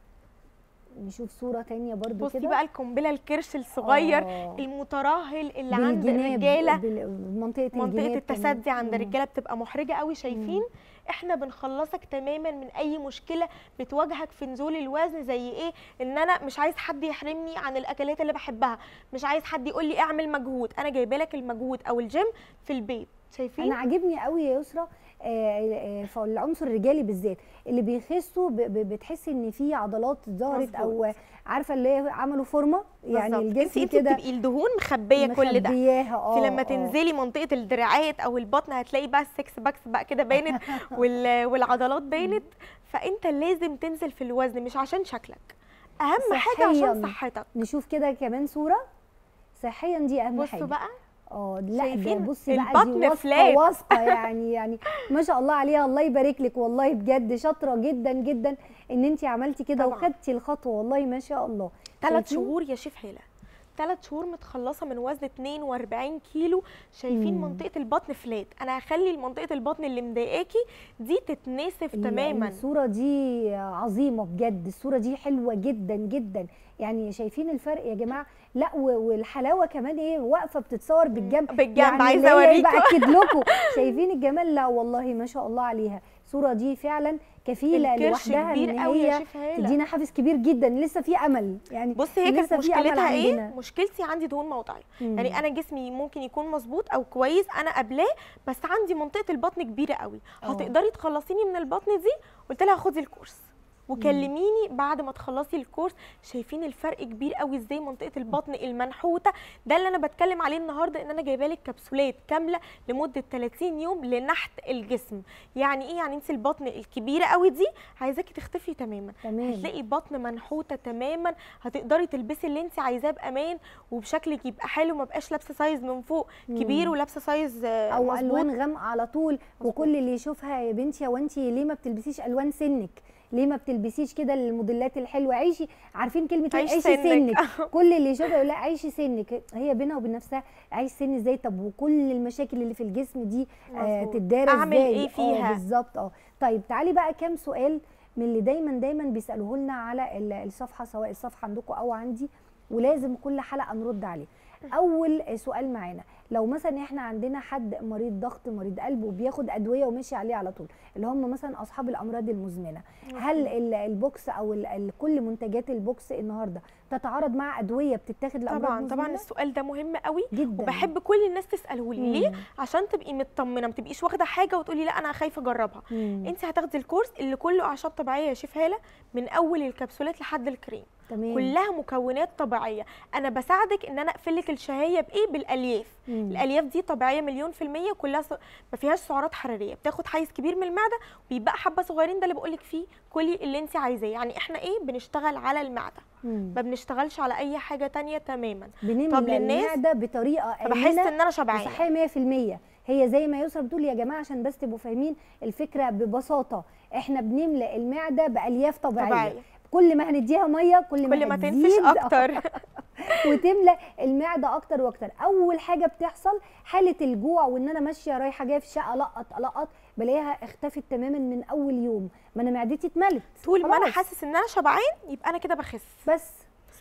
نشوف صوره تانية برضو بصي كده بقى القنبله الكرش الصغير آه. المترهل اللي عند بالجناب، الرجاله بال- منطقه منطقه الجناب التسدي كمان. عند مم. الرجاله بتبقى محرجه قوي شايفين احنا بنخلصك تماما من اي مشكله بتواجهك في نزول الوزن زي ايه ان انا مش عايز حد يحرمني عن الاكلات اللي بحبها مش عايز حد يقول لي اعمل مجهود انا جايبه لك المجهود او الجيم في البيت شايفين انا عاجبني قوي يا يسرا آه، آه، في العنصر الرجالي بالذات اللي بيخسوا ب- ب- بتحسي ان في عضلات ظهرت او مظبوط. عارفه اللي هي عملوا فورمه يعني بالظبط. الجسم انت كده بتبقي الدهون مخبيه كل ده مخبياها اه في لما آه. تنزلي منطقه الدراعات او البطن هتلاقي بقى السكس باكس بقى كده بانت وال- والعضلات بانت فانت لازم تنزل في الوزن مش عشان شكلك اهم حاجه عشان صحياً. صحتك نشوف كده كمان صوره صحيا دي اهم حاجه بصوا بقى اه لا ده شايفين بصي بقى البطن دي فلات. واثقه واثقه يعني يعني ما شاء الله عليها الله يبارك لك والله بجد شاطره جدا جدا ان انت عملتي كده طبعاً. وخدتي الخطوه والله ما شاء الله ثلاث شايفين؟ شهور يا شيف هيلا ثلاث شهور متخلصه من وزن 42 كيلو شايفين مم. منطقه البطن فلات انا هخلي منطقه البطن اللي مضايقاكي دي تتناسف ال- تماما الصورة دي عظيمة بجد الصورة دي حلوة جدا جدا يعني شايفين الفرق يا جماعة لا و- والحلاوة كمان ايه واقفة بتتصور بالجنب بالجنب، يعني عايزة اللي هي أوريكم. بأكد لكم شايفين الجمال لا والله ما شاء الله عليها الصورة دي فعلا كفيلة الكرش لوحدها كبير ان قوي يا هي شيف هاله تدينا حافز كبير جدا لسه في امل يعني بصي هي كانت لسه في أمل مشكلتها ايه عندنا. مشكلتي عندي دهون موضعيه مم. يعني انا جسمي ممكن يكون مظبوط او كويس انا قبلاه بس عندي منطقه البطن كبيره قوي آه. هتقدري تخلصيني من البطن دي قلت لها خدي الكورس وكلميني بعد ما تخلصي الكورس شايفين الفرق كبير قوي ازاي منطقه البطن المنحوته ده اللي انا بتكلم عليه النهارده ان انا جايبه لك كبسولات كامله لمده 30 يوم لنحت الجسم يعني ايه يعني انت البطن الكبيره قوي دي عايزاكي تختفي تماما تمام هتلاقي بطن منحوته تماما هتقدري تلبسي اللي انت عايزاه بامان وبشكلك يبقى حلو ما بقاش لابسه سايز من فوق كبير ولابسه سايز آه، او مظبوط. الوان غامقه على طول وكل اللي يشوفها يا بنتي هو انت ليه ما بتلبسيش الوان سنك ليه ما بتلبسيش كده الموديلات الحلوه عيشي عارفين كلمه إيه؟ عيش عيشي سنك. سنك كل اللي يشوفها يقول لا عيشي سنك هي بينها وبين نفسها عايش سن ازاي طب وكل المشاكل اللي في الجسم دي آه مظبوط. تتدارى أعمل ازاي إيه آه، فيها؟ بالظبط اه طيب تعالي بقى كام سؤال من اللي دايما دايما بيسالوه لنا على ال- الصفحه سواء الصفحه عندكم او عندي ولازم كل حلقه نرد عليه اول سؤال معانا لو مثلا احنا عندنا حد مريض ضغط مريض قلب وبياخد ادويه وماشي عليه على طول اللي هم مثلا اصحاب الامراض المزمنه هل ال- البوكس او ال- ال- كل منتجات البوكس النهارده تتعارض مع ادويه بتتاخد لامراض طبعا طبعا مزمنة؟ السؤال ده مهم قوي جدا وبحب كل الناس تساله لي ليه مم. عشان تبقي مطمنه ما تبقيش واخده حاجه وتقولي لا انا خايفه اجربها مم. انت هتاخدي الكورس اللي كله اعشاب طبيعيه يا شيف هاله من اول الكبسولات لحد الكريم تمام كلها مكونات طبيعيه انا بساعدك ان انا اقفل لك الشهيه بايه بالالياف مم. الالياف دي طبيعيه مليون في الميه كلها س... ما فيهاش سعرات حراريه بتاخد حيز كبير من المعده وبيبقى حبه صغيرين ده اللي بقول لك فيه كلي اللي انت عايزاه يعني احنا ايه بنشتغل على المعده مم. ما بنشتغلش على اي حاجه تانية تماما بنملى طب للناس المعده بطريقه فبحس آمنة ان انا شبعانه وصحيه 100% هي زي ما يسرا بتقول يا جماعه عشان بس تبقوا فاهمين الفكره ببساطه احنا بنملى المعده بالياف طبيعيه, طبيعية. كل ما هنديها ميه كل ما كل ما تنفش هتزيد اكتر وتملى المعده اكتر واكتر اول حاجه بتحصل حاله الجوع وان انا ماشيه رايحه جايه في الشقه لقط لقط بلاقيها اختفت تماما من اول يوم ما انا معدتي اتملت طول ما انا خلاص. حاسس ان انا شبعان يبقى انا كده بخس بس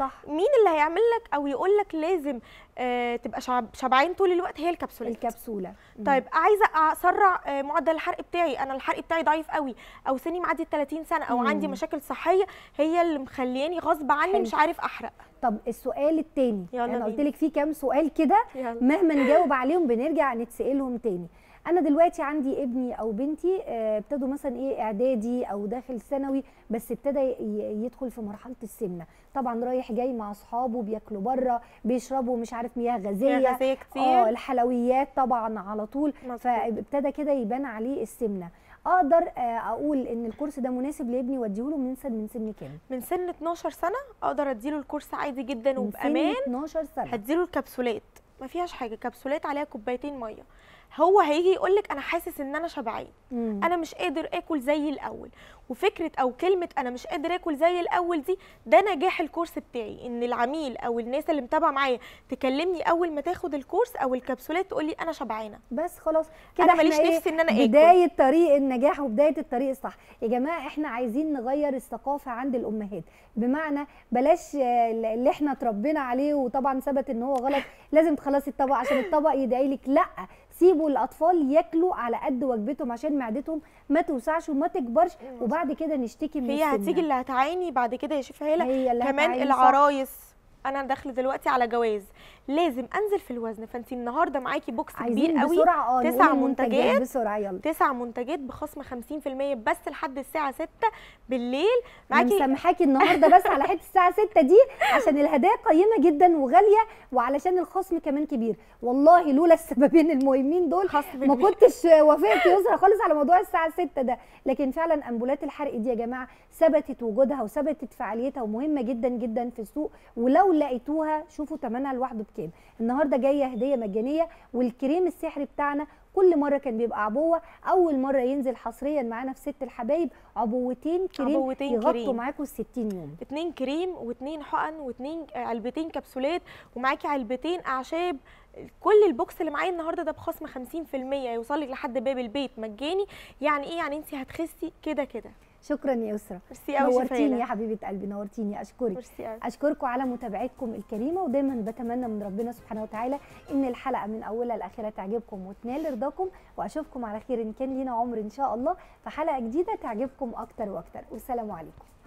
صح مين اللي هيعمل لك او يقول لك لازم آه تبقى شعب شبعان طول الوقت هي الكبسولات الكبسوله مم. طيب عايزه اسرع آه، معدل الحرق بتاعي انا الحرق بتاعي ضعيف قوي او سني معدي ال 30 سنه او مم. عندي مشاكل صحيه هي اللي مخلياني غصب عني حلو. مش عارف احرق طب السؤال التاني يلا انا قلت بينا. لك في كام سؤال كده يلا. مهما نجاوب عليهم بنرجع نتسالهم تاني انا دلوقتي عندي ابني او بنتي آه، ابتدوا مثلا ايه اعدادي او داخل ثانوي بس ابتدى ي- يدخل في مرحله السمنه طبعا رايح جاي مع اصحابه بياكلوا بره بيشربوا مش عارف مياه غازيه فيها غازيه اه كتير الحلويات طبعا على طول مظبوط. فابتدى كده يبان عليه السمنه اقدر آه، اقول ان الكورس ده مناسب لابني واديهوله من سن من سن كام من سن 12 سنه اقدر اديله الكورس عادي جدا من سن وبامان 12 سنه هديله الكبسولات ما فيهاش حاجه كبسولات عليها كوبايتين ميه هو هيجي يقول لك انا حاسس ان انا شبعان مم. انا مش قادر اكل زي الاول وفكره او كلمه انا مش قادر اكل زي الاول دي ده نجاح الكورس بتاعي ان العميل او الناس اللي متابعه معايا تكلمني اول ما تاخد الكورس او الكبسولات تقول لي انا شبعانه بس خلاص كده انا احنا ماليش إيه؟ نفسي ان انا اكل بدايه طريق النجاح وبدايه الطريق الصح يا جماعه احنا عايزين نغير الثقافه عند الامهات بمعنى بلاش آه، اللي احنا اتربينا عليه وطبعا ثبت ان هو غلط لازم تخلصي الطبق عشان الطبق يدعي لك لا سيبوا الاطفال ياكلوا على قد وجبتهم عشان معدتهم ما توسعش وما تكبرش وبعد كده نشتكي من هي السمنة. هتيجي اللي هتعاني بعد كده يا شيف هيلا هي اللي كمان هتعاني، صح. العرايس انا داخله دلوقتي على جواز لازم انزل في الوزن فانت النهارده معاكي بوكس كبير عايزين قوي بسرعه اه تسع نقول المنتجات منتجات. بسرعه يلا تسع منتجات بخصم 50% بس لحد الساعه 6 بالليل معاكي معاكي مسامحاكي النهارده بس على حته الساعه 6 دي عشان الهدايا قيمه جدا وغاليه وعلشان الخصم كمان كبير والله لولا السببين المهمين دول خصم ما كبير. كنتش وافقت يسرا خالص على موضوع الساعه 6 ده لكن فعلا امبولات الحرق دي يا جماعه ثبتت وجودها وثبتت فعاليتها ومهمه جدا جدا في السوق ولو لقيتوها شوفوا ثمنها لوحده بكام النهارده جايه هديه مجانيه والكريم السحري بتاعنا كل مره كان بيبقى عبوه اول مره ينزل حصريا معانا في ست الحبايب عبوتين كريم عبوتين يغطوا كريم. معاكم ال 60 يوم اتنين كريم واتنين حقن واتنين علبتين كبسولات ومعاكي علبتين اعشاب كل البوكس اللي معايا النهارده ده بخصم 50% يوصلك لحد باب البيت مجاني يعني ايه يعني انت هتخسي كده كده شكرا يا يسرا ميرسي قوي نورتيني يا حبيبه قلبي نورتيني اشكرك ميرسي قوي اشكركم على متابعتكم الكريمه ودايما بتمنى من ربنا سبحانه وتعالى ان الحلقه من اولها لاخرها تعجبكم وتنال رضاكم واشوفكم على خير ان كان لينا عمر ان شاء الله في حلقه جديده تعجبكم اكتر واكتر والسلام عليكم